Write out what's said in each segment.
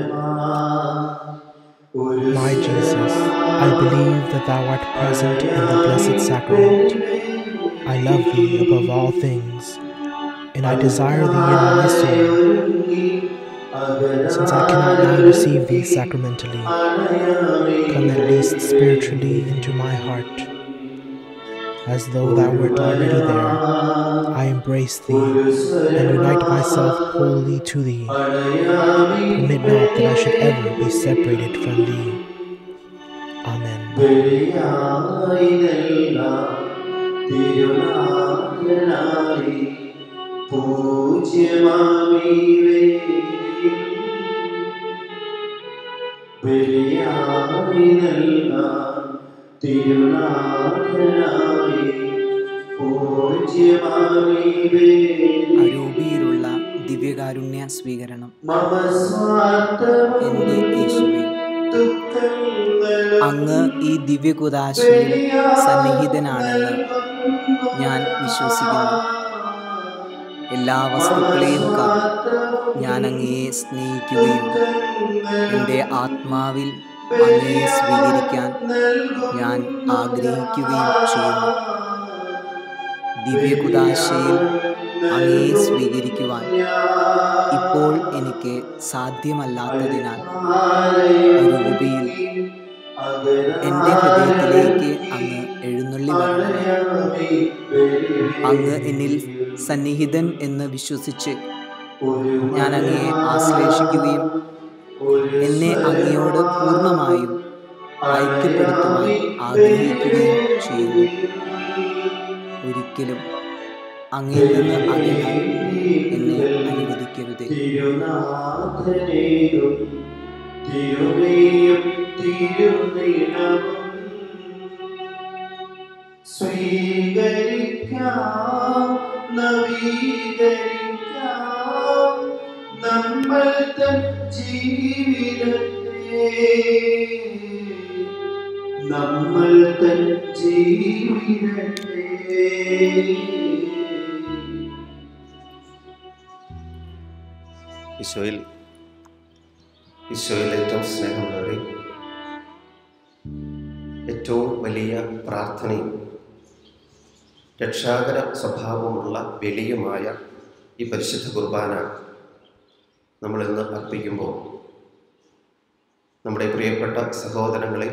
My Jesus, I believe that thou art present in the Blessed Sacrament. I love thee above all things, and I desire thee in my soul. Since I cannot now receive thee sacramentally, come at least spiritually into my heart. As though thou wert already there, I embrace thee and unite myself wholly to thee. Permit not that I should ever be separated from thee. Amen. ബലിയായിതെല്ലാം തിരുനാഥനായി പൂജ്യമാമീവേ ബലിയായിതെല്ലാം തിരുനാഥനായി പൂജ്യമാമീവേ അരൂപിയിലുള്ള ദിവ്യകാരുണ്യ സ്വീകരണം മമ എൻ്റെ യേശുവേ ദുഃഖങ്ങളും അങ്ങ് ഈ ദിവ്യകുദാശയിൽ സന്നിഹിതനാണെന്ന് ഞാൻ വിശ്വസിക്കുന്നു എല്ലാ വസ്തുക്കളെയും കാൾ ഞാൻ അങ്ങയെ സ്നേഹിക്കുകയും എൻ്റെ ആത്മാവിൽ അങ്ങയെ സ്വീകരിക്കാൻ ഞാൻ ആഗ്രഹിക്കുകയും ചെയ്യുന്നു ദിവ്യകുദാശയിൽ അങ്ങയെ സ്വീകരിക്കുവാൻ ഇപ്പോൾ എനിക്ക് സാധ്യമല്ലാത്തതിനാൽ രൂപയിൽ എൻ്റെ ഹൃദയത്തിലേക്ക് അങ്ങ് എഴുന്നള്ളി വരണമേ അങ്ങ് എന്നിൽ സന്നിഹിതൻ എന്ന് വിശ്വസിച്ച് ഞാൻ അങ്ങയെ ആശ്ലേഷിക്കുകയും എന്നെ അങ്ങയോട് പൂർണ്ണമായും ഐക്യപ്പെടുത്തുവാൻ ആഗ്രഹിക്കുകയും ചെയ്യുന്നു ഒരിക്കലും അങ്ങയിൽ നിന്ന് അകലാൻ എന്നെ അനുവദിക്കരുതേ തിരുനാഥനേയും തിരുമേയും തിരുനീളവും സ്വീകരിക്കാം നവീകരിക്കാം നമ്മൾ തൻ ജീവിതത്തെ നമ്മൾ തൻ ജീവിതത്തെ ഈശോയിൽ ഈശോയിൽ ഏറ്റവും സ്നേഹമുള്ളവരെ ഏറ്റവും വലിയ പ്രാർത്ഥനയും രക്ഷാകര സ്വഭാവമുള്ള ബലിയുമായ ഈ പരിശുദ്ധ കുർബാന നമ്മൾ ഇന്ന് അർപ്പിക്കുമ്പോൾ നമ്മുടെ പ്രിയപ്പെട്ട സഹോദരങ്ങളെ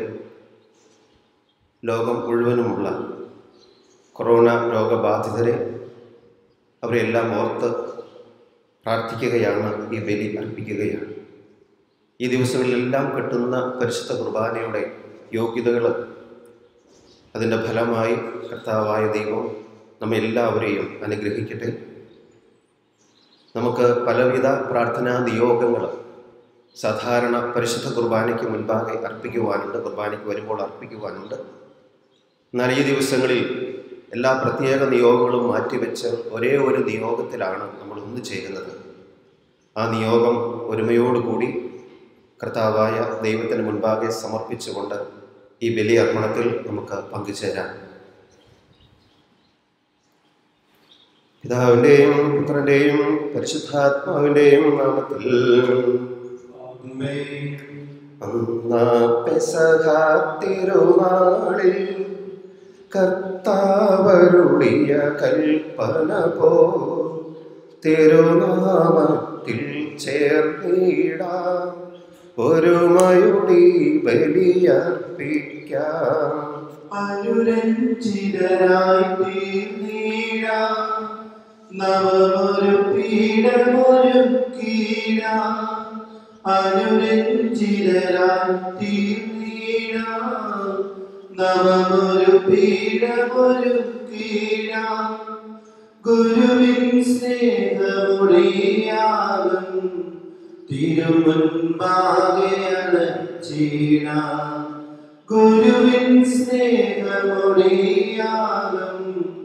ലോകം മുഴുവനുമുള്ള കൊറോണ രോഗബാധിതരെ അവരെല്ലാം ഓർത്ത് പ്രാർത്ഥിക്കുകയാണ് ഈ ബലി അർപ്പിക്കുകയാണ് ഈ ദിവസങ്ങളിലെല്ലാം കിട്ടുന്ന പരിശുദ്ധ കുർബാനയുടെ യോഗ്യതകൾ അതിൻ്റെ ഫലമായി കർത്താവായ ദൈവം നമ്മെ എല്ലാവരെയും അനുഗ്രഹിക്കട്ടെ നമുക്ക് പലവിധ പ്രാർത്ഥനാ നിയോഗങ്ങൾ സാധാരണ പരിശുദ്ധ കുർബാനയ്ക്ക് മുൻപാകെ അർപ്പിക്കുവാനുണ്ട് കുർബാനയ്ക്ക് വരുമ്പോൾ അർപ്പിക്കുവാനുണ്ട് എന്നാൽ ഈ ദിവസങ്ങളിൽ എല്ലാ പ്രത്യേക നിയോഗങ്ങളും മാറ്റിവെച്ച് ഒരേ ഒരു നിയോഗത്തിലാണ് നമ്മൾ ഒന്നു ചേരുന്നത് ആ നിയോഗം ഒരുമയോടുകൂടി കർത്താവായ ദൈവത്തിന് മുൻപാകെ സമർപ്പിച്ചുകൊണ്ട് ഈ ബലി അർപ്പണത്തിൽ നമുക്ക് പങ്കുചേരാം പിതാവിൻ്റെയും പുത്രൻ്റെയും പരിശുദ്ധാത്മാവിൻ്റെയും നാമത്തിൽ അന്നാ പെസഹ തിരുനാളിൽ കർത്താവരുളിയ കൽപ്പന പോ തിരുനാമത്തിൽ ചേർന്നിടാം ഒരുമയുടി ബലിയർപ്പിക്കാം അനുരഞ്ജിതരായി തീർന്നീടാം നവമൊരു പീഠമൊരുക്കീടാം അനുരഞ്ജിതരായി തീർന്നീടാം നവമൊരു പീഠമൊരുക്കീടാം ഗുരുവിൻ സ്നേഹമുടിയാകും തിരുമുൻപാകെ അണച്ചീടാം ഗുരുവിൻ സ്നേഹമൊടിയാകും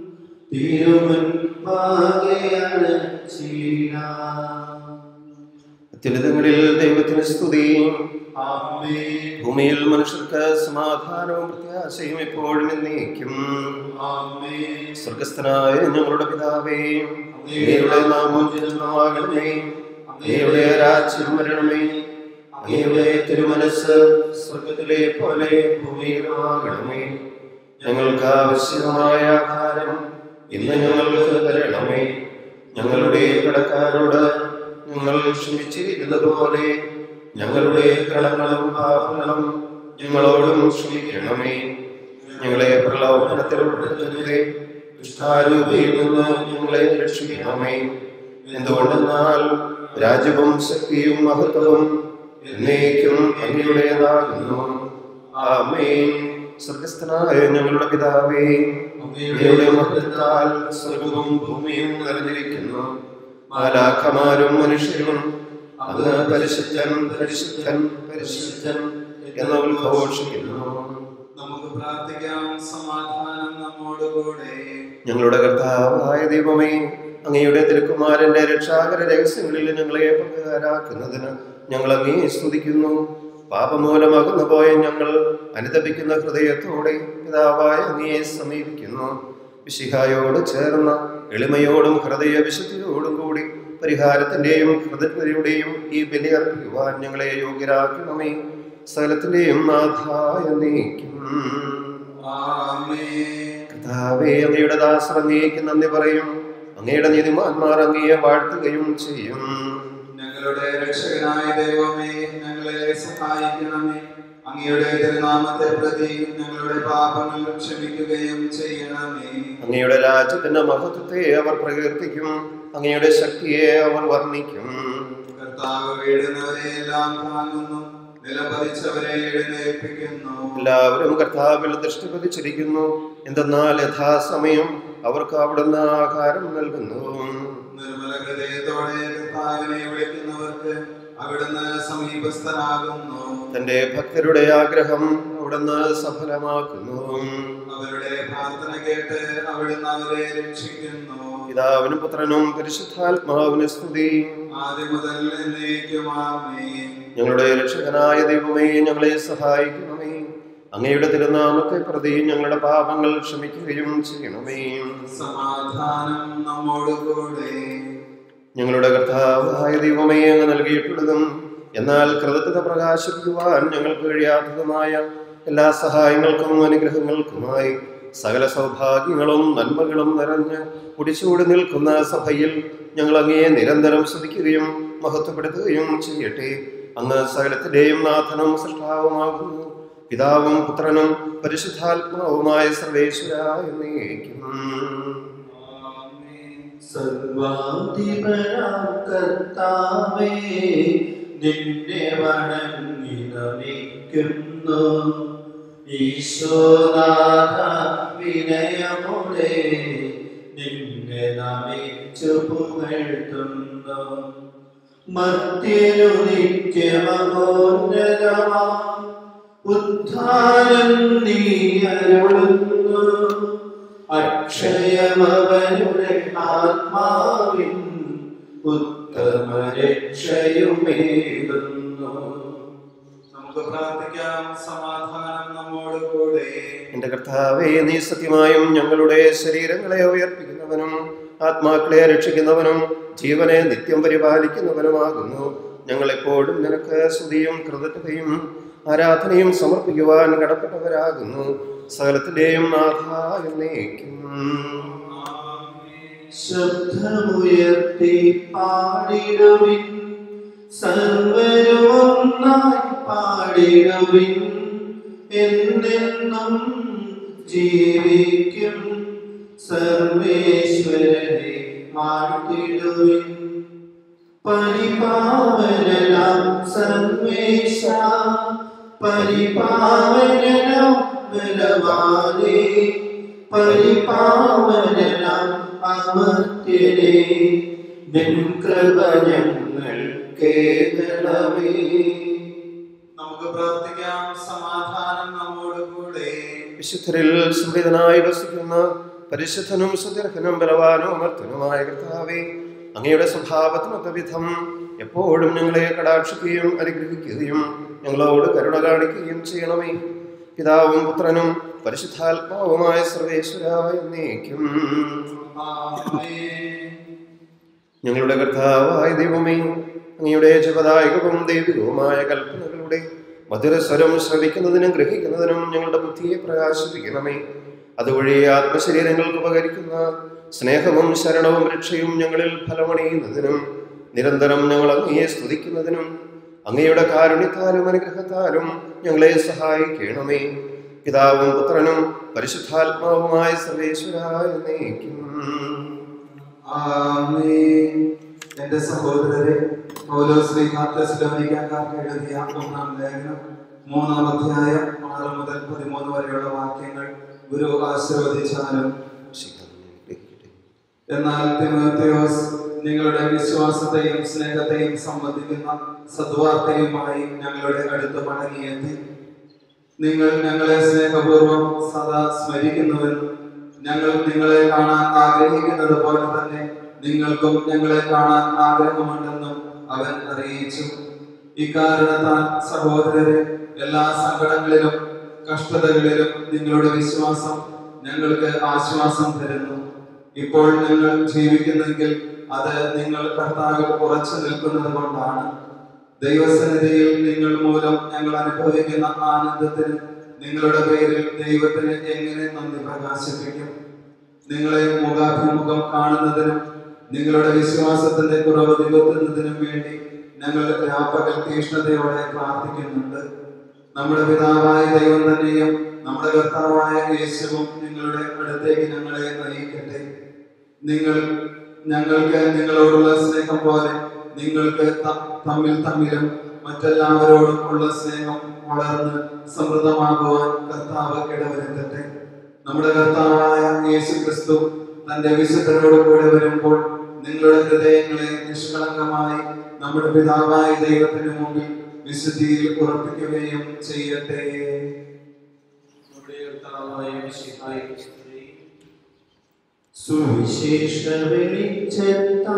തിരുമുൻപാകെ അണച്ചീടാം അത്യുന്നതങ്ങളിൽ ദൈവത്തിന് സ്തുതി ആമേൻ ഭൂമിയിൽ മനുഷ്യർക്ക് സമാധാനവും പ്രത്യാശയും എപ്പോഴും എന്നേക്കും ആമേൻ സ്വർഗസ്ഥനായ ഞങ്ങളുടെ പിതാവേ അങ്ങയുടെ നാമം ജനമാകണമേ അങ്ങയുടെ രാജ്യം വരണമേ അങ്ങയുടെ തിരുമനസ് സ്വർഗത്തിലെ പോലെ ഭൂമിയിലുമാകണമേ ഞങ്ങൾക്ക് ആവശ്യമായ ആഹാരം ഇന്ന് ഞങ്ങൾക്ക് തരണമേ ഞങ്ങളുടെ കടക്കാരോട് ഞങ്ങൾ ക്ഷമിച്ചിരുന്നത് പോലെ ഞങ്ങളുടെ കടങ്ങളും പാപങ്ങളും ഞങ്ങളോടും ക്ഷമിക്കണമേ ഞങ്ങളെ പ്രലോഭനത്തിൽ ഉൾപ്പെടുത്തരുതേ ദുഷ്ടാരൂപിയിൽ നിന്ന് ഞങ്ങളെ രക്ഷിക്കണമേ എന്തുകൊണ്ടെന്നാൽ രാജ്യവും ശക്തിയും മഹത്വവും എന്നേക്കും അങ്ങയുടേതാകുന്നു ആമേൻ സ്വർഗസ്ഥനായ ഞങ്ങളുടെ പിതാവേ അങ്ങയുടെ മഹത്വത്താൽ സ്വർഗവും ഭൂമിയും നിറഞ്ഞിരിക്കുന്നു മാലാഖമാരും മനുഷ്യരും അങ്ങ് പരിശുദ്ധൻ പരിശുദ്ധൻ പരിശുദ്ധൻ എന്ന് ഉദ്ഘോഷിക്കുന്നു നമുക്ക് പ്രാർത്ഥിക്കാം സമാധാനം നമ്മോടുകൂടെ ഞങ്ങളുടെ കർത്താവായ ദൈവമേ അങ്ങയുടെ തിരുക്കുമാരന്റെ രക്ഷാകര രഹസ്യങ്ങളിൽ ഞങ്ങളെ പങ്കുകാരാക്കുന്നതിന് ഞങ്ങൾ അങ്ങേ സ്തുതിക്കുന്നു പാപമൂലമാകുന്ന പോയ ഞങ്ങൾ അനുദപിക്കുന്ന ഹൃദയത്തോടെ പിതാവായ അങ്ങയെ സമീപിക്കുന്നു വിശിഹായോട് ചേർന്ന എളിമയോടും ഹൃദയ വിശുദ്ധിയോടും കൂടി പരിഹാരത്തിന്റെയും കൃതജ്ഞതയുടെയും ഈ ബലി അർപ്പിക്കുവാൻ ഞങ്ങളെ യോഗ്യരാക്കണമേ സകലത്തിന്റെയും നാഥായ നീക്കും ആമേൻ കർത്താവേ അങ്ങയുടെ ദാസർ അങ്ങേക്ക് നന്ദി പറയും അങ്ങയുടെ നീതിമാന്മാർ അങ്ങയെ വാഴ്ത്തുകയും ചെയ്യും ഞങ്ങളുടെ രക്ഷകനായ ദൈവമേ ഞങ്ങളെ സഹായിക്കണമേ അങ്ങയുടെ തിരുനാമത്തെ പ്രതി ഞങ്ങളുടെ പാപങ്ങൾ ക്ഷമിക്കുകയും ചെയ്യണമേ അങ്ങയുടെ രാജ്യത്തിന്റെ മഹത്വത്തെ അവർ പ്രകീർത്തിക്കും അങ്ങയുടെ ശക്തിയെ അവർ വർണ്ണിക്കും കർത്താവ് വീഴുന്നവരെ എല്ലാം താങ്ങുന്നു നിലപതിച്ചവരെ എഴുന്നേൽപ്പിക്കുന്നു എല്ലാവരും കർത്താവിൽ ദൃഷ്ടി പതിച്ചിരിക്കുന്നു എന്തെന്നാൽ യഥാസമയം അവർക്ക് അവിടുന്ന് ആഹാരം നൽകുന്നു നിർമ്മല ഹൃദയത്തോടെ കർത്താവിനെ വിളിക്കുന്നവർക്ക് അവിടുന്ന് സമീപസ്ഥനാകുന്നു തന്റെ ഭക്തരുടെ ആഗ്രഹം അവിടുന്ന് സഫലമാക്കുന്നു അവരുടെ പ്രാർത്ഥന കേട്ട് അവിടുന്ന് അവരെ രക്ഷിക്കുന്നു പിതാവിനും പുത്രനും പരിശുദ്ധാത്മാവിന് സ്തുതി ആദ്യം മുതൽ എന്നേക്കുമാമേ ഞങ്ങളുടെ രക്ഷകനായ ദൈവമേ ഞങ്ങളെ സഹായിക്കണമേ അങ്ങയുടെ തിരുനാമത്തെ പ്രതി ഞങ്ങളുടെ പാപങ്ങൾ ക്ഷമിക്കുകയും ചെയ്യണമേ സമാധാനം നമ്മോടുകൂടെ ഞങ്ങളുടെ കർത്താവായ ദൈവമേ അങ്ങ് നൽകിയിട്ടുള്ളതും എന്നാൽ കൃതജ്ഞത പ്രകാശിപ്പിക്കുവാൻ ഞങ്ങൾക്ക് കഴിയാത്തതുമായ എല്ലാ സഹായങ്ങൾക്കും അനുഗ്രഹങ്ങൾക്കുമായി സകല സൗഭാഗ്യങ്ങളും നന്മകളും നിറഞ്ഞ് കുടിച്ചുകൂടി നിൽക്കുന്ന സഭയിൽ ഞങ്ങൾ അങ്ങയെ നിരന്തരം സ്തുതിക്കുകയും മഹത്വപ്പെടുത്തുകയും ചെയ്യട്ടെ അങ്ങ് സകലത്തിന്റെയും നാഥനും സൃഷ്ടാവുമാകുന്നു പിതാവും പുത്രനും പരിശുദ്ധാത്മാവുമായ സർവേശ്വരായ നീക്കും സർവാധിപനാം കർത്താവേ നിന്നെ വണങ്ങി നമിക്കുന്നു ഈശോനാഥ വിനയമുടെ നിന്നെ നമിച്ചു പുകഴ്ത്തുന്നു മധ്യനു നിത്യമഹോന്നതമാ ഉദ്ധാരം നീ അരുളുന്നു അക്ഷയമവനുടെ ആത്മാവിൻ ഉത്തമ രക്ഷയുമേകുന്നു നമുക്ക് പ്രാർത്ഥിക്കാം സമാധാനം നമ്മോടുകൂടെ എന്റെ കർത്താവേ നീ സത്യമായും ഞങ്ങളുടെ ശരീരങ്ങളെ ഉയർപ്പിക്കുന്നവനും ആത്മാക്കളെ രക്ഷിക്കുന്നവനും ജീവനെ നിത്യം പരിപാലിക്കുന്നവനുമാകുന്നു ഞങ്ങളെപ്പോഴും നിനക്ക് സ്തുതിയും കൃതജ്ഞതയും ആരാധനയും സമർപ്പിക്കുവാൻ കടപ്പെട്ടവരാകുന്നു സകലത്തിന്റെയും നാഥായ നീക്കും ശബ്ദമുയർത്തി പാടിടുവിൻ സർവരും ഒന്നായി പാടിടുവിൻ എന്നെന്നും ജീവിക്കും സർവേശ്വരനെ വാഴ്ത്തിടുവിൻ പരിപാവനനാം സർവേശ പരിപാവനനാം ബലവാനേ പരിപാവനനാം അമർത്യനേ നിൻ കൃപ ഞങ്ങൾ കേൾക്കണമേ നമുക്ക് പ്രാർത്ഥിക്കാം സമാധാനം നമ്മോടുകൂടെ വിശുദ്ധരിൽ സ്മൃതനായി വസിക്കുന്ന പരിശുദ്ധനും സുദീർഘനും ബലവാനും അമർത്തനുമായ കർത്താവേ അങ്ങയുടെ സ്വഭാവത്തിനൊത്ത വിധം എപ്പോഴും ഞങ്ങളെ കടാക്ഷിക്കുകയും അനുഗ്രഹിക്കുകയും ഞങ്ങളോട് കരുണ കാണിക്കുകയും ചെയ്യണമേ പിതാവും പുത്രനും പരിശുദ്ധാത്മാവുമായ സർവേശ്വരായ നീക്കും ആമേൻ ഞങ്ങളുടെ കർത്താവായ ദൈവമേ അങ്ങയുടെ ജീവദായകവും ദൈവികവുമായ കൽപ്പനകളുടെ മധുരസ്വരം ശ്രവിക്കുന്നതിനും ഗ്രഹിക്കുന്നതിനും ഞങ്ങളുടെ ബുദ്ധിയെ പ്രകാശിപ്പിക്കണമേ അതുവഴി ആത്മശരീരങ്ങൾക്ക് ഉപകരിക്കുന്ന സ്നേഹവും ശരണവും രക്ഷയും ഞങ്ങളിൽ ഫലമണിയുന്നതിനും നിരന്തരം ഞങ്ങൾ അങ്ങയെ സ്തുതിക്കുന്നതിനും അങ്ങയുടെ കാരുണ്യത്താലും അനുഗ്രഹത്താലും ഞങ്ങളെ സഹായിക്കണമേ പിതാവും പുത്രനും പരിശുദ്ധാത്മാവുമായ സർവേശ്വരായ നയിക്കും ആമേൻ. എന്റെ സഹോദരരെ പൗലോസ്ലിഹാത്തസ്ലോനിക്കാർക്ക് എഴുതിയ ഒന്നാം ലേഖനം മൂന്നാം അധ്യായം ആറ് മുതൽ പതിമൂന്ന് വരെയുള്ള വാക്യങ്ങൾ ഗുരു ആശീർവദിച്ചാലും എന്നാൽ തിമോത്തിയോസ് നിങ്ങളുടെ വിശ്വാസത്തെയും സ്നേഹത്തെയും സംബന്ധിക്കുന്ന സദ്വാർത്തയുമായി ഞങ്ങളുടെ അടുത്ത് മടങ്ങിയെത്തി നിങ്ങൾ ഞങ്ങളെ സ്നേഹപൂർവ്വം സദാ സ്മരിക്കുന്നുവെന്നും ഞങ്ങൾ നിങ്ങളെ കാണാൻ ആഗ്രഹിക്കുന്നത് പോലെ തന്നെ നിങ്ങൾക്കും ഞങ്ങളെ കാണാൻ ആഗ്രഹമുണ്ടെന്നും അവൻ അറിയിച്ചു ഇക്കാരണത്താൽ സഹോദരരെ എല്ലാ സങ്കടങ്ങളിലും കഷ്ടതകളിലും നിങ്ങളുടെ വിശ്വാസം ഞങ്ങൾക്ക് ആശ്വാസം തരുന്നു ഇപ്പോൾ ഞങ്ങൾ ജീവിക്കുന്നെങ്കിൽ അത് നിങ്ങൾ കർത്താവിൽ ഉറച്ചു നിൽക്കുന്നത് കൊണ്ടാണ് ദൈവസന്നിധിയിൽ നിങ്ങൾ മൂലം ഞങ്ങൾ അനുഭവിക്കുന്ന ആനന്ദത്തിന് നിങ്ങളുടെ പേരിൽ ദൈവത്തിന് എങ്ങനെ നന്ദി പ്രകാശിപ്പിക്കും നിങ്ങളെ മുഖാഭിമുഖം കാണുന്നതിനും നിങ്ങളുടെ വിശ്വാസത്തിന്റെ കുറവ് നികത്തുന്നതിനും വേണ്ടി ഞങ്ങൾ രാപ്പകൽ തീഷ്ണതയോടെ പ്രാർത്ഥിക്കുന്നുണ്ട് നമ്മുടെ പിതാവായ ദൈവം തന്നെയും നമ്മുടെ കർത്താവായ യേശുവും നിങ്ങളുടെ അടുത്തേക്ക് ഞങ്ങളെ നയിക്കട്ടെ നിങ്ങൾ ഞങ്ങൾക്ക് നിങ്ങളോടുള്ള സ്നേഹം പോലെ നിങ്ങൾക്ക് ത- തമ്മിൽ തമ്മിലും മറ്റെല്ലാവരോടും ഉള്ള സ്നേഹം വളർന്ന് സമൃദ്ധമാകുവാൻ കർത്താവ് ഇടവരുത്തട്ടെ നമ്മുടെ കർത്താവായ യേശു ക്രിസ്തു തന്റെ വിശുദ്ധരോട് കൂടെ വരുമ്പോൾ നിങ്ങളുടെ ഹൃദയങ്ങളെ നിഷ്കളങ്കമായി നമ്മുടെ പിതാവായ ദൈവത്തിന് മുമ്പിൽ വിശുദ്ധിയിൽ ഉറപ്പിക്കുകയും ചെയ്യട്ടെ നമ്മുടെ കർത്താവായ മിശിഹായ്ക്ക് സ്തുതി. സുവിശേഷ വെളിച്ചത്താ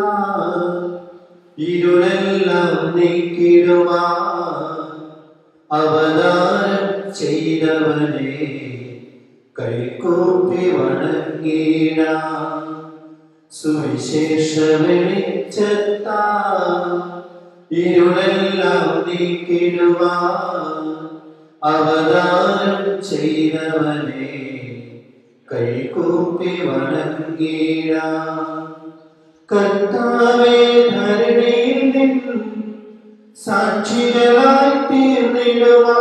ഇരുളെല്ലാം നീക്കിടുവാ അവതാരം ചെയ്തവനെ കൈകൂപ്പി വണങ്ങിട സുവിശേഷ വെളിച്ചത്താ ഇരുളെല്ലാം നീക്കിടുവാ അവതാരം ചെയ്തവനെ കൈകൂപ്പി വണങ്ങിട കർത്താവേ ധരണിയിൽ നിന്നും സാക്ഷികളായി തീർന്നിടുവാ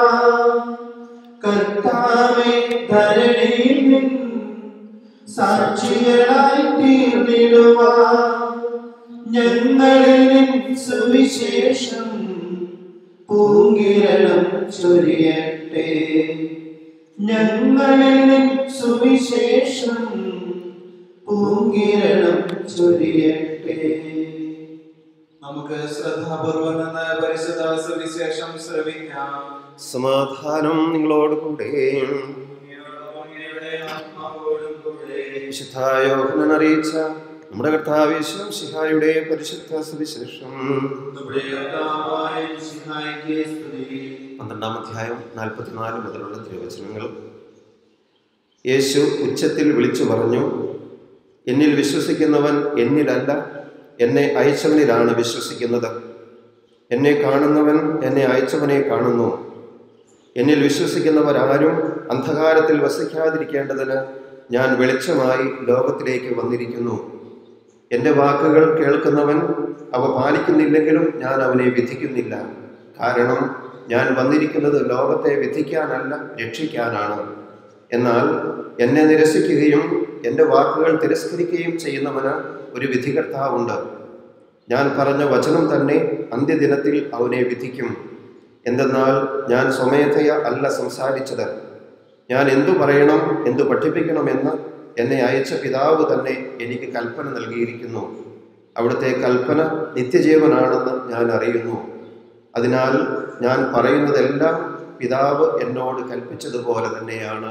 കർത്താവേ ധരണിയിൽ നിന്നും സാക്ഷികളായി തീർന്നിടുവാ ഞങ്ങളിൽ നിൻ സുവിശേഷം പൂങ്കിരണം ചൊരിയട്ടെ ഞങ്ങളിൽ നിൻ സുവിശേഷം പൂങ്കിരണം ചൊരിയട്ടെ നമുക്ക് ശ്രദ്ധാപൂർവം നിന്ന് പരിശുദ്ധ സുവിശേഷം ശ്രവിക്കാം സമാധാനം നിങ്ങളോട് കൂടെ അങ്ങയുടെ ആത്മാവോടും കൂടെ വിശുദ്ധായോഹനൻ അറിയിച്ച നമ്മുടെ കർത്താവേശ്വരം ശിഹായുടെ പരിശുദ്ധ സുവിശേഷം നമ്മുടെ കർത്താവായ മിശിഹായ്ക്ക് സ്തുതി. പന്ത്രണ്ടാം അധ്യായം നാൽപ്പത്തിനാല് മുതലുള്ള തിരുവചനങ്ങൾ യേശു ഉച്ചത്തിൽ വിളിച്ചു പറഞ്ഞു എന്നിൽ വിശ്വസിക്കുന്നവൻ എന്നിലല്ല എന്നെ അയച്ചവനിലാണ് വിശ്വസിക്കുന്നത് എന്നെ കാണുന്നവൻ എന്നെ അയച്ചവനെ കാണുന്നു എന്നിൽ വിശ്വസിക്കുന്നവരാരും അന്ധകാരത്തിൽ വസിക്കാതിരിക്കേണ്ടതിന് ഞാൻ വെളിച്ചമായി ലോകത്തിലേക്ക് വന്നിരിക്കുന്നു എൻ്റെ വാക്കുകൾ കേൾക്കുന്നവൻ അവ പാലിക്കുന്നില്ലെങ്കിലും ഞാൻ അവനെ വിധിക്കുന്നില്ല കാരണം ഞാൻ വന്നിരിക്കുന്നത് ലോകത്തെ വിധിക്കാനല്ല രക്ഷിക്കാനാണ് എന്നാൽ എന്നെ നിരസിക്കുകയും എൻ്റെ വാക്കുകൾ തിരസ്കരിക്കുകയും ചെയ്യുന്നവന് ഒരു വിധികർത്താവുണ്ട് ഞാൻ പറഞ്ഞ വചനം തന്നെ അന്ത്യദിനത്തിൽ അവനെ വിധിക്കും എന്തെന്നാൽ ഞാൻ സ്വമേധയ അല്ല സംസാരിച്ചത് ഞാൻ എന്തു പറയണം എന്തു പഠിപ്പിക്കണമെന്ന് എന്നെ അയച്ച പിതാവ് തന്നെ എനിക്ക് കൽപ്പന നൽകിയിരിക്കുന്നു അവിടുത്തെ കൽപ്പന നിത്യജീവനാണെന്ന് ഞാൻ അറിയുന്നു അതിനാൽ ഞാൻ പറയുന്നതെല്ലാം പിതാവ് എന്നോട് കൽപ്പിച്ചതുപോലെ തന്നെയാണ്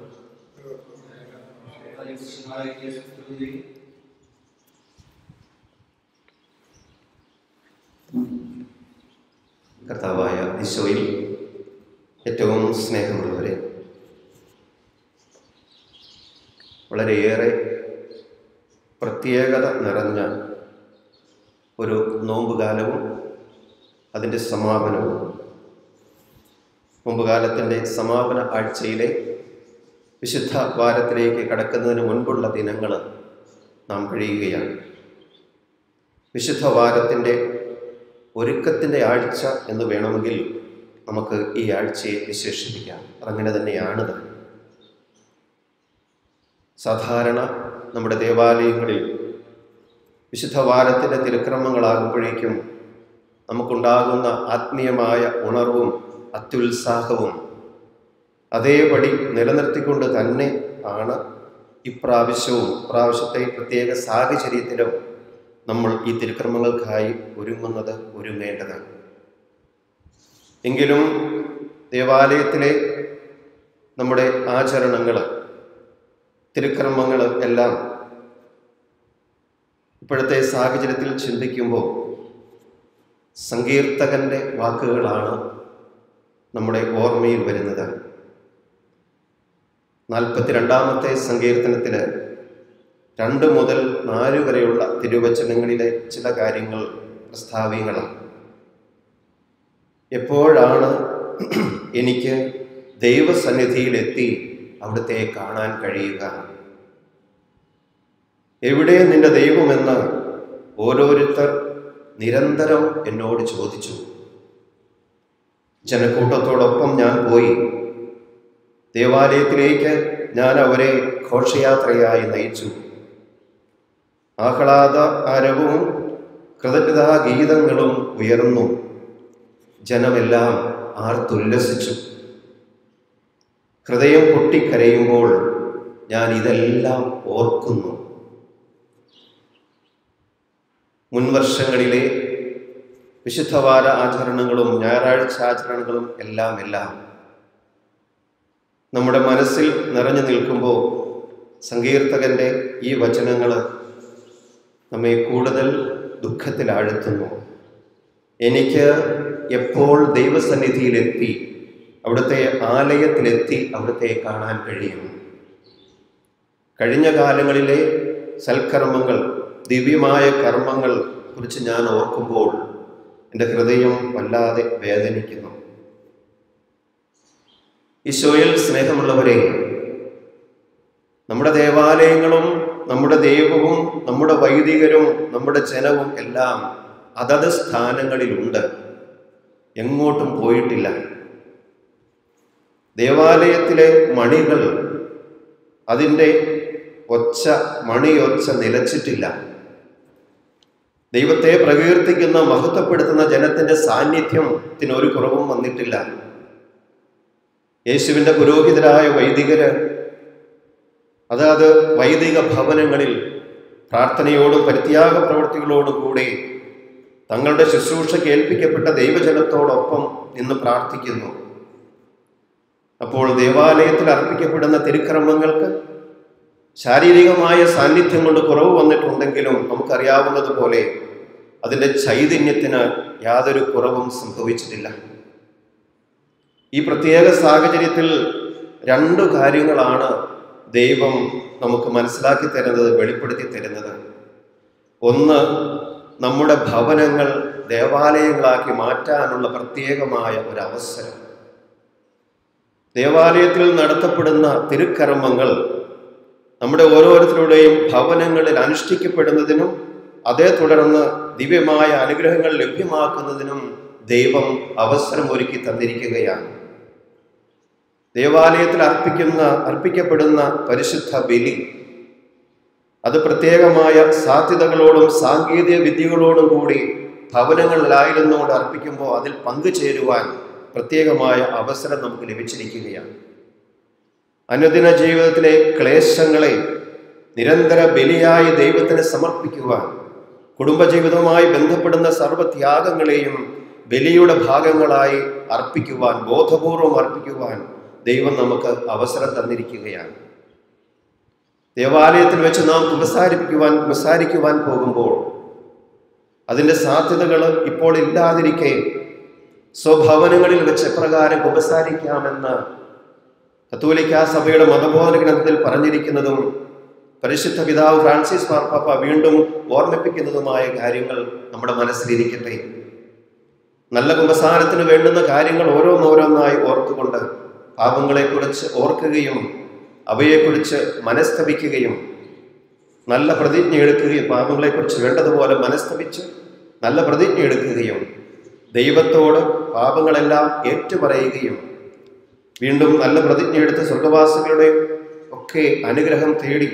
മിശിഹായ്ക്ക് സ്തുതി. കർത്താവായ ഈശോയിൽ ഏറ്റവും സ്നേഹമുള്ളവരെ വളരെയേറെ പ്രത്യേകത നിറഞ്ഞ ഒരു നോമ്പുകാലവും അതിൻ്റെ സമാപനവും മുമ്പ് കാലത്തിൻ്റെ സമാപന ആഴ്ചയിലെ വിശുദ്ധ വാരത്തിലേക്ക് കടക്കുന്നതിന് മുൻപുള്ള ദിനങ്ങൾ നാം കഴിയുകയാണ് വിശുദ്ധ വാരത്തിൻ്റെ ഒരുക്കത്തിൻ്റെ ആഴ്ച എന്ന് വേണമെങ്കിൽ നമുക്ക് ഈ ആഴ്ചയെ വിശേഷിപ്പിക്കാം അതങ്ങനെ തന്നെയാണിത് സാധാരണ നമ്മുടെ ദേവാലയങ്ങളിൽ വിശുദ്ധ വാരത്തിൻ്റെ തിരുക്രമങ്ങളാകുമ്പോഴേക്കും നമുക്കുണ്ടാകുന്ന ആത്മീയമായ ഉണർവും അത്യുത്സാഹവും അതേപടി നിലനിർത്തിക്കൊണ്ട് തന്നെ ആണ് ഇപ്രാവശ്യവും പ്രാവശ്യത്തെ പ്രത്യേക സാഹചര്യത്തിലും നമ്മൾ ഈ തിരുക്രമങ്ങൾക്കായി ഒരുങ്ങുന്നത് ഒരുങ്ങേണ്ടത് എങ്കിലും ദേവാലയത്തിലെ നമ്മുടെ ആചരണങ്ങൾ തിരുക്രമങ്ങൾ എല്ലാം ഇപ്പോഴത്തെ സാഹചര്യത്തിൽ ചിന്തിക്കുമ്പോൾ സങ്കീർത്തകന്റെ വാക്കുകളാണ് നമ്മുടെ ഓർമ്മയിൽ വരുന്നത് നാൽപ്പത്തിരണ്ടാമത്തെ സങ്കീർത്തനത്തിൽ രണ്ട് മുതൽ നാല് വരെയുള്ള തിരുവചനങ്ങളിലെ ചില കാര്യങ്ങൾ പ്രസ്താവ്യങ്ങളാണ് എപ്പോഴാണ് എനിക്ക് ദൈവസന്നിധിയിലെത്തി അവിടുത്തെ കാണാൻ കഴിയുക എവിടെ നിന്റെ ദൈവമെന്ന് ഓരോരുത്തർ നിരന്തരം എന്നോട് ചോദിച്ചു ജനക്കൂട്ടത്തോടൊപ്പം ഞാൻ പോയി ദേവാലയത്തിലേക്ക് ഞാൻ അവരെ ഘോഷയാത്രയായി നയിച്ചു ആഹ്ലാദ ആരവവും കൃതജ്ഞതാ ഗീതങ്ങളും ഉയർന്നു ജനമെല്ലാം ആർത്തുല്ലസിച്ചു ഹൃദയം പൊട്ടിക്കരയുമ്പോൾ ഞാൻ ഇതെല്ലാം ഓർക്കുന്നു മുൻവർഷങ്ങളിലെ വിശുദ്ധവാര ആചരണങ്ങളും ഞായറാഴ്ച ആചരണങ്ങളും എല്ലാം എല്ലാം നമ്മുടെ മനസ്സിൽ നിറഞ്ഞു നിൽക്കുമ്പോൾ സങ്കീർത്തകന്റെ ഈ വചനങ്ങൾ നമ്മെ കൂടുതൽ ദുഃഖത്തിലാഴ്ത്തുന്നു എനിക്ക് എപ്പോൾ ദൈവസന്നിധിയിലെത്തി അവിടുത്തെ ആലയത്തിലെത്തി അവിടുത്തെ കാണാൻ കഴിയും കഴിഞ്ഞ കാലങ്ങളിലെ സൽക്കർമ്മങ്ങൾ ദിവ്യമായ കർമ്മങ്ങൾ കുറിച്ച് ഞാൻ ഓർക്കുമ്പോൾ എൻ്റെ ഹൃദയം വല്ലാതെ വേദനിക്കുന്നു ഈശോയിൽ സ്നേഹമുള്ളവരെ നമ്മുടെ ദേവാലയങ്ങളും നമ്മുടെ ദൈവവും നമ്മുടെ വൈദികരും നമ്മുടെ ജനവും എല്ലാം അതത് സ്ഥാനങ്ങളിലുണ്ട് എങ്ങോട്ടും പോയിട്ടില്ല ദേവാലയത്തിലെ മണികൾ അതിൻ്റെ ഒച്ച മണിയൊച്ച നിലച്ചിട്ടില്ല ദൈവത്തെ പ്രകീർത്തിക്കുന്ന മഹത്വപ്പെടുത്തുന്ന ജനത്തിന്റെ സാന്നിധ്യത്തിന് ഒരു കുറവും വന്നിട്ടില്ല യേശുവിൻ്റെ പുരോഹിതരായ വൈദികര് അതാത് വൈദിക ഭവനങ്ങളിൽ പ്രാർത്ഥനയോടും പരിത്യാഗ പ്രവൃത്തികളോടും കൂടെ തങ്ങളുടെ ശുശ്രൂഷ കേൾപ്പിക്കപ്പെട്ട ദൈവജനത്തോടൊപ്പം നിന്ന് പ്രാർത്ഥിക്കുന്നു അപ്പോൾ ദേവാലയത്തിൽ അർപ്പിക്കപ്പെടുന്ന തിരുക്രമങ്ങൾക്ക് ശാരീരികമായ സാന്നിധ്യം കൊണ്ട് കുറവ് വന്നിട്ടുണ്ടെങ്കിലും നമുക്കറിയാവുന്നതുപോലെ അതിൻ്റെ ചൈതന്യത്തിന് യാതൊരു കുറവും സംഭവിച്ചിട്ടില്ല ഈ പ്രത്യേക സാഹചര്യത്തിൽ രണ്ടു കാര്യങ്ങളാണ് ദൈവം നമുക്ക് മനസ്സിലാക്കി തരുന്നത് വെളിപ്പെടുത്തി തരുന്നത് ഒന്ന് നമ്മുടെ ഭവനങ്ങൾ ദേവാലയങ്ങളാക്കി മാറ്റാനുള്ള പ്രത്യേകമായ ഒരു അവസരം ദേവാലയത്തിൽ നടത്തപ്പെടുന്ന തിരുക്കർമ്മങ്ങൾ നമ്മുടെ ഓരോരുത്തരുടെയും ഭവനങ്ങളിൽ അനുഷ്ഠിക്കപ്പെടുന്നതിനും അതേ തുടർന്ന് ദിവ്യമായ അനുഗ്രഹങ്ങൾ ലഭ്യമാക്കുന്നതിനും ദൈവം അവസരം ഒരുക്കി തന്നിരിക്കുകയാണ് ദേവാലയത്തിൽ അർപ്പിക്കുന്ന അർപ്പിക്കപ്പെടുന്ന പരിശുദ്ധ ബലി അത് പ്രത്യേകമായ സാധ്യതകളോടും സാങ്കേതിക വിദ്യകളോടും കൂടി ഭവനങ്ങളിലായിരുന്നുകൊണ്ട് അർപ്പിക്കുമ്പോൾ അതിൽ പങ്കുചേരുവാൻ പ്രത്യേകമായ അവസരം നമുക്ക് ലഭിച്ചിരിക്കുകയാണ് അനുദിന ജീവിതത്തിലെ ക്ലേശങ്ങളെ നിരന്തര ബലിയായി ദൈവത്തിന് സമർപ്പിക്കുവാൻ കുടുംബജീവിതവുമായി ബന്ധപ്പെടുന്ന സർവ്വത്യാഗങ്ങളെയും ബലിയുടെ ഭാഗങ്ങളായി അർപ്പിക്കുവാൻ ബോധപൂർവം അർപ്പിക്കുവാൻ ദൈവം നമുക്ക് അവസരം തന്നിരിക്കുകയാണ് ദേവാലയത്തിൽ വെച്ച് നാം കുമ്പസാരിപ്പിക്കുവാൻ കുമ്പസാരിക്കുവാൻ പോകുമ്പോൾ അതിൻ്റെ സാധ്യതകൾ ഇപ്പോൾ ഇല്ലാതിരിക്കെ സ്വഭവനങ്ങളിൽ വെച്ച് എപ്രകാരം കുമ്പസാരിക്കാമെന്ന് കത്തോലിക്ക സഭയുടെ മതബോധന ഗ്രന്ഥത്തിൽ പറഞ്ഞിരിക്കുന്നതും പരിശുദ്ധ പിതാവ് ഫ്രാൻസിസ് മാർപ്പാപ്പ വീണ്ടും ഓർമ്മിപ്പിക്കുന്നതുമായ കാര്യങ്ങൾ നമ്മുടെ മനസ്സിലിരിക്കട്ടെ നല്ല കുമ്പസാരത്തിന് വേണ്ടുന്ന കാര്യങ്ങൾ ഓരോന്നോരോന്നായി ഓർത്തുകൊണ്ട് പാപങ്ങളെക്കുറിച്ച് ഓർക്കുകയും അവയെക്കുറിച്ച് മനസ്തപിക്കുകയും നല്ല പ്രതിജ്ഞ എടുക്കുകയും പാപങ്ങളെക്കുറിച്ച് വേണ്ടതുപോലെ മനസ്തപിച്ച് നല്ല പ്രതിജ്ഞ എടുക്കുകയും ദൈവത്തോട് പാപങ്ങളെല്ലാം ഏറ്റുപറയുകയും വീണ്ടും നല്ല പ്രതിജ്ഞ എടുത്ത് സ്വർഗവാസികളുടെ ഒക്കെ അനുഗ്രഹം തേടി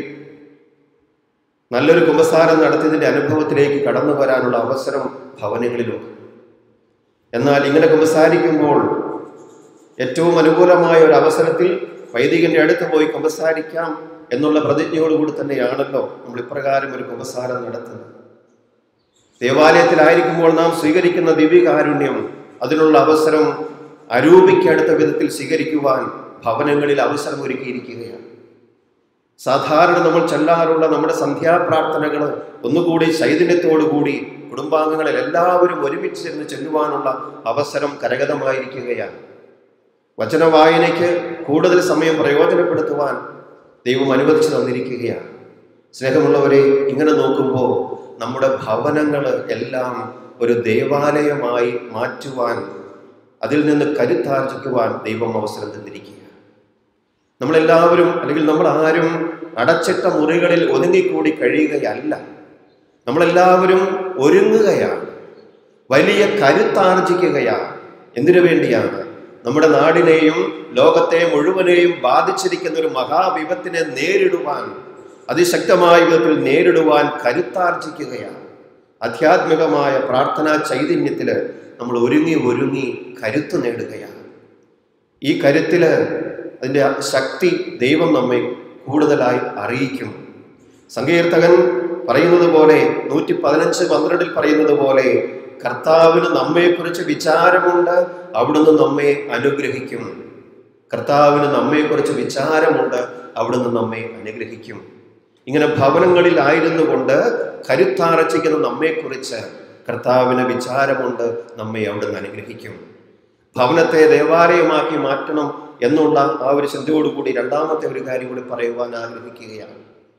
നല്ലൊരു കുമ്പസാരം നടത്തിയതിൻ്റെ അനുഭവത്തിലേക്ക് കടന്നു വരാനുള്ള അവസരം ഭവനങ്ങളിലുണ്ട് എന്നാൽ ഇങ്ങനെ കുമ്പസാരിക്കുമ്പോൾ ഏറ്റവും അനുകൂലമായ ഒരു അവസരത്തിൽ വൈദികന്റെ അടുത്ത് പോയി കുമ്പസാരിക്കാം എന്നുള്ള പ്രതിജ്ഞയോടുകൂടി തന്നെയാണല്ലോ നമ്മൾ ഇപ്രകാരം ഒരു കുമ്പസാരം നടത്തുന്നത് ദേവാലയത്തിലായിരിക്കുമ്പോൾ നാം സ്വീകരിക്കുന്ന ദിവ്യകാരുണ്യം അതിനുള്ള അവസരം അരൂപിക്കടുത്ത വിധത്തിൽ സ്വീകരിക്കുവാൻ ഭവനങ്ങളിൽ അവസരം ഒരുക്കിയിരിക്കുകയാണ് സാധാരണ നമ്മൾ ചെല്ലാറുള്ള നമ്മുടെ സന്ധ്യാപ്രാർത്ഥനകൾ ഒന്നുകൂടി ചൈതന്യത്തോടുകൂടി കുടുംബാംഗങ്ങളിൽ എല്ലാവരും ഒരുമിച്ചിരുന്ന് ചെല്ലുവാനുള്ള അവസരം കരഗതമായിരിക്കുകയാണ് വചനവായനയ്ക്ക് കൂടുതൽ സമയം പ്രയോജനപ്പെടുത്തുവാൻ ദൈവം അനുവദിച്ചു തന്നിരിക്കുകയാണ് സ്നേഹമുള്ളവരെ ഇങ്ങനെ നോക്കുമ്പോൾ നമ്മുടെ ഭവനങ്ങൾ എല്ലാം ഒരു ദേവാലയമായി മാറ്റുവാൻ അതിൽ നിന്ന് കരുത്താർജിക്കുവാൻ ദൈവം അവസരം തന്നിരിക്കുക നമ്മളെല്ലാവരും അല്ലെങ്കിൽ നമ്മൾ ആരും അടച്ചിട്ട മുറികളിൽ ഒതുങ്ങിക്കൂടി കഴിയുകയല്ല നമ്മളെല്ലാവരും ഒരുങ്ങുകയാണ് വലിയ കരുത്താർജിക്കുകയാണ് എന്തിനു വേണ്ടിയാണ് നമ്മുടെ നാടിനെയും ലോകത്തെ മുഴുവനെയും ബാധിച്ചിരിക്കുന്ന ഒരു മഹാവിപത്തിനെ നേരിടുവാൻ അതിശക്തമായ വിധത്തിൽ നേരിടുവാൻ കരുത്താർജിക്കുകയാണ് ആധ്യാത്മികമായ പ്രാർത്ഥനാ ചൈതന്യത്തിൽ നമ്മൾ ഒരുങ്ങി ഒരുങ്ങി കരുത്ത് നേടുകയാണ് ഈ കരുത്തിൽ അതിൻ്റെ ശക്തി ദൈവം നമ്മെ കൂടുതലായി അറിയിക്കും സങ്കീർത്തകൻ പറയുന്നത് പോലെ നൂറ്റി പതിനഞ്ച് പന്ത്രണ്ടിൽ പറയുന്നത് പോലെ കർത്താവിന് നമ്മെക്കുറിച്ച് വിചാരമുണ്ട് അവിടുന്ന് നമ്മെ അനുഗ്രഹിക്കും കർത്താവിന് നമ്മെക്കുറിച്ച് വിചാരമുണ്ട് അവിടുന്ന് നമ്മെ അനുഗ്രഹിക്കും ഇങ്ങനെ ഭവനങ്ങളിൽ ആയിരുന്നു കൊണ്ട് കരുത്താർജിക്കുന്ന നമ്മെക്കുറിച്ച് കർത്താവിന് വിചാരമുണ്ട് നമ്മെ അവിടുന്ന് അനുഗ്രഹിക്കും ഭവനത്തെ ദേവാലയമാക്കി മാറ്റണം എന്നുള്ള ആ ഒരു ചിന്തയോടുകൂടി രണ്ടാമത്തെ ഒരു കാര്യം കൂടി പറയുവാൻ ആഗ്രഹിക്കുകയാണ്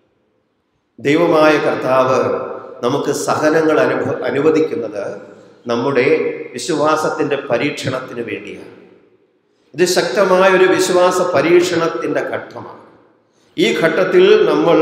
ദൈവമായ കർത്താവ് നമുക്ക് സഹനങ്ങൾ അനുഭ അനുവദിക്കുന്നത് നമ്മുടെ വിശ്വാസത്തിൻ്റെ പരീക്ഷണത്തിന് വേണ്ടിയാണ് ഇത് ശക്തമായ ഒരു വിശ്വാസ പരീക്ഷണത്തിൻ്റെ ഘട്ടമാണ് ഈ ഘട്ടത്തിൽ നമ്മൾ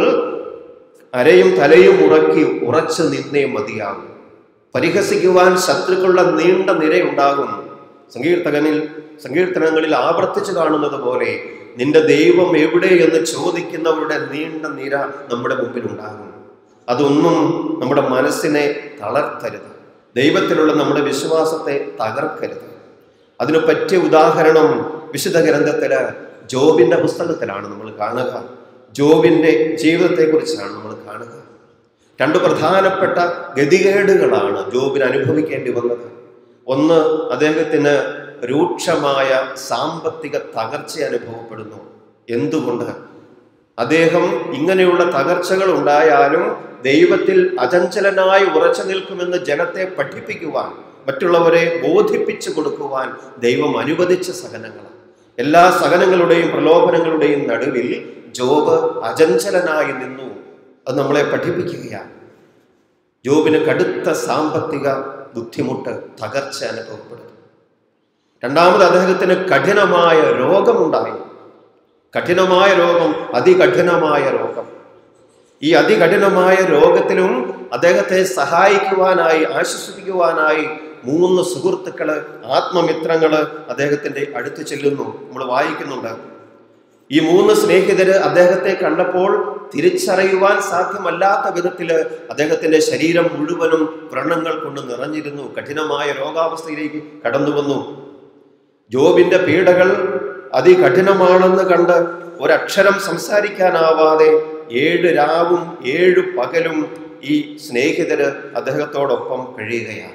അരയും തലയും ഉറക്കി ഉറച്ചു നിന്നേ മതിയാകും പരിഹസിക്കുവാൻ ശത്രുക്കളുടെ നീണ്ട നിരയുണ്ടാകും സങ്കീർത്തകനിൽ സങ്കീർത്തനങ്ങളിൽ ആവർത്തിച്ച് കാണുന്നത് പോലെ നിന്റെ ദൈവം എവിടെ എന്ന് ചോദിക്കുന്നവരുടെ നീണ്ട നിര നമ്മുടെ മുമ്പിൽ ഉണ്ടാകും അതൊന്നും നമ്മുടെ മനസ്സിനെ തളർത്തരുത് ദൈവത്തിലുള്ള നമ്മുടെ വിശ്വാസത്തെ തകർക്കരുത് അതിന് പറ്റിയ ഉദാഹരണം വിശുദ്ധ ഗ്രന്ഥത്തില് ജോബിന്റെ പുസ്തകത്തിലാണ് നമ്മൾ കാണുക ജോബിന്റെ ജീവിതത്തെക്കുറിച്ചാണ് നമ്മൾ കാണുക രണ്ട് പ്രധാനപ്പെട്ട ഗതികേടുകളാണ് ജോബിന് അനുഭവിക്കേണ്ടി വന്നത് ഒന്ന് അദ്ദേഹത്തിന് രൂക്ഷമായ സാമ്പത്തിക തകർച്ച അനുഭവപ്പെടുന്നു എന്തുകൊണ്ട് അദ്ദേഹം ഇങ്ങനെയുള്ള തകർച്ചകൾ ഉണ്ടായാലും ദൈവത്തിൽ അചഞ്ചലനായി ഉറച്ചു നിൽക്കുമെന്ന് ജനത്തെ പഠിപ്പിക്കുവാൻ മറ്റുള്ളവരെ ബോധിപ്പിച്ചു കൊടുക്കുവാൻ ദൈവം അനുവദിച്ച സഹനങ്ങളാണ് എല്ലാ സഹനങ്ങളുടെയും പ്രലോഭനങ്ങളുടെയും നടുവിൽ ജോബ് അചഞ്ചലനായി നിന്നു അത് നമ്മളെ പഠിപ്പിക്കുകയാണ് ജോബിന് കടുത്ത സാമ്പത്തിക ബുദ്ധിമുട്ട് തകർച്ച അനുഭവപ്പെടുന്നു രണ്ടാമത് അദ്ദേഹത്തിന് കഠിനമായ രോഗമുണ്ടായി കഠിനമായ രോഗം അതികഠിനമായ രോഗം ഈ അതികഠിനമായ രോഗത്തിലും അദ്ദേഹത്തെ സഹായിക്കുവാനായി ആശ്വസിപ്പിക്കുവാനായി മൂന്ന് സുഹൃത്തുക്കള് ആത്മമിത്രങ്ങള് അദ്ദേഹത്തിന്റെ അടുത്ത് ചെല്ലുന്നു നമ്മൾ വായിക്കുന്നുണ്ട് ഈ മൂന്ന് സ്നേഹിതര് അദ്ദേഹത്തെ കണ്ടപ്പോൾ തിരിച്ചറിയുവാൻ സാധ്യമല്ലാത്ത വിധത്തില് അദ്ദേഹത്തിന്റെ ശരീരം മുഴുവനും വ്രണങ്ങൾ കൊണ്ട് നിറഞ്ഞിരുന്നു കഠിനമായ രോഗാവസ്ഥയിലേക്ക് കടന്നു വന്നു ജോബിന്റെ പീഡകൾ അതികഠിനമാണെന്ന് കണ്ട് ഒരക്ഷരം സംസാരിക്കാനാവാതെ ഏഴ് രാവും ഏഴ് പകലും ഈ സ്നേഹിതര് അദ്ദേഹത്തോടൊപ്പം കഴിയുകയാണ്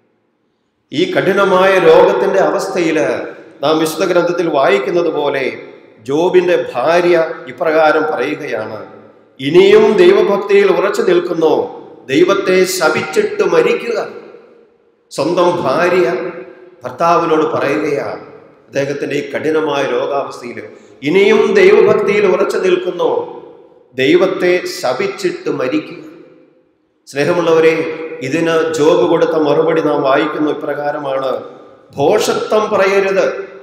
ഈ കഠിനമായ രോഗത്തിന്റെ അവസ്ഥയിൽ നാം വിശുദ്ധ ഗ്രന്ഥത്തിൽ വായിക്കുന്നത് പോലെ ജോബിന്റെ ഭാര്യ ഇപ്രകാരം പറയുകയാണ് ഇനിയും ദൈവഭക്തിയിൽ ഉറച്ചു നിൽക്കുന്നു ദൈവത്തെ ശപിച്ചിട്ട് മരിക്കുക സ്വന്തം ഭാര്യ ഭർത്താവിനോട് പറയുകയാണ് അദ്ദേഹത്തിന്റെ ഈ കഠിനമായ രോഗാവസ്ഥയിൽ ഇനിയും ദൈവഭക്തിയിൽ ഉറച്ചു നിൽക്കുന്നു ദൈവത്തെ ശപിച്ചിട്ട് മരിക്കുക സ്നേഹമുള്ളവരെ ഇതിന് ജോബ് കൊടുത്ത മറുപടി നാം വായിക്കുന്നു ഇപ്രകാരമാണ് ഭോഷത്വം പറയരുത്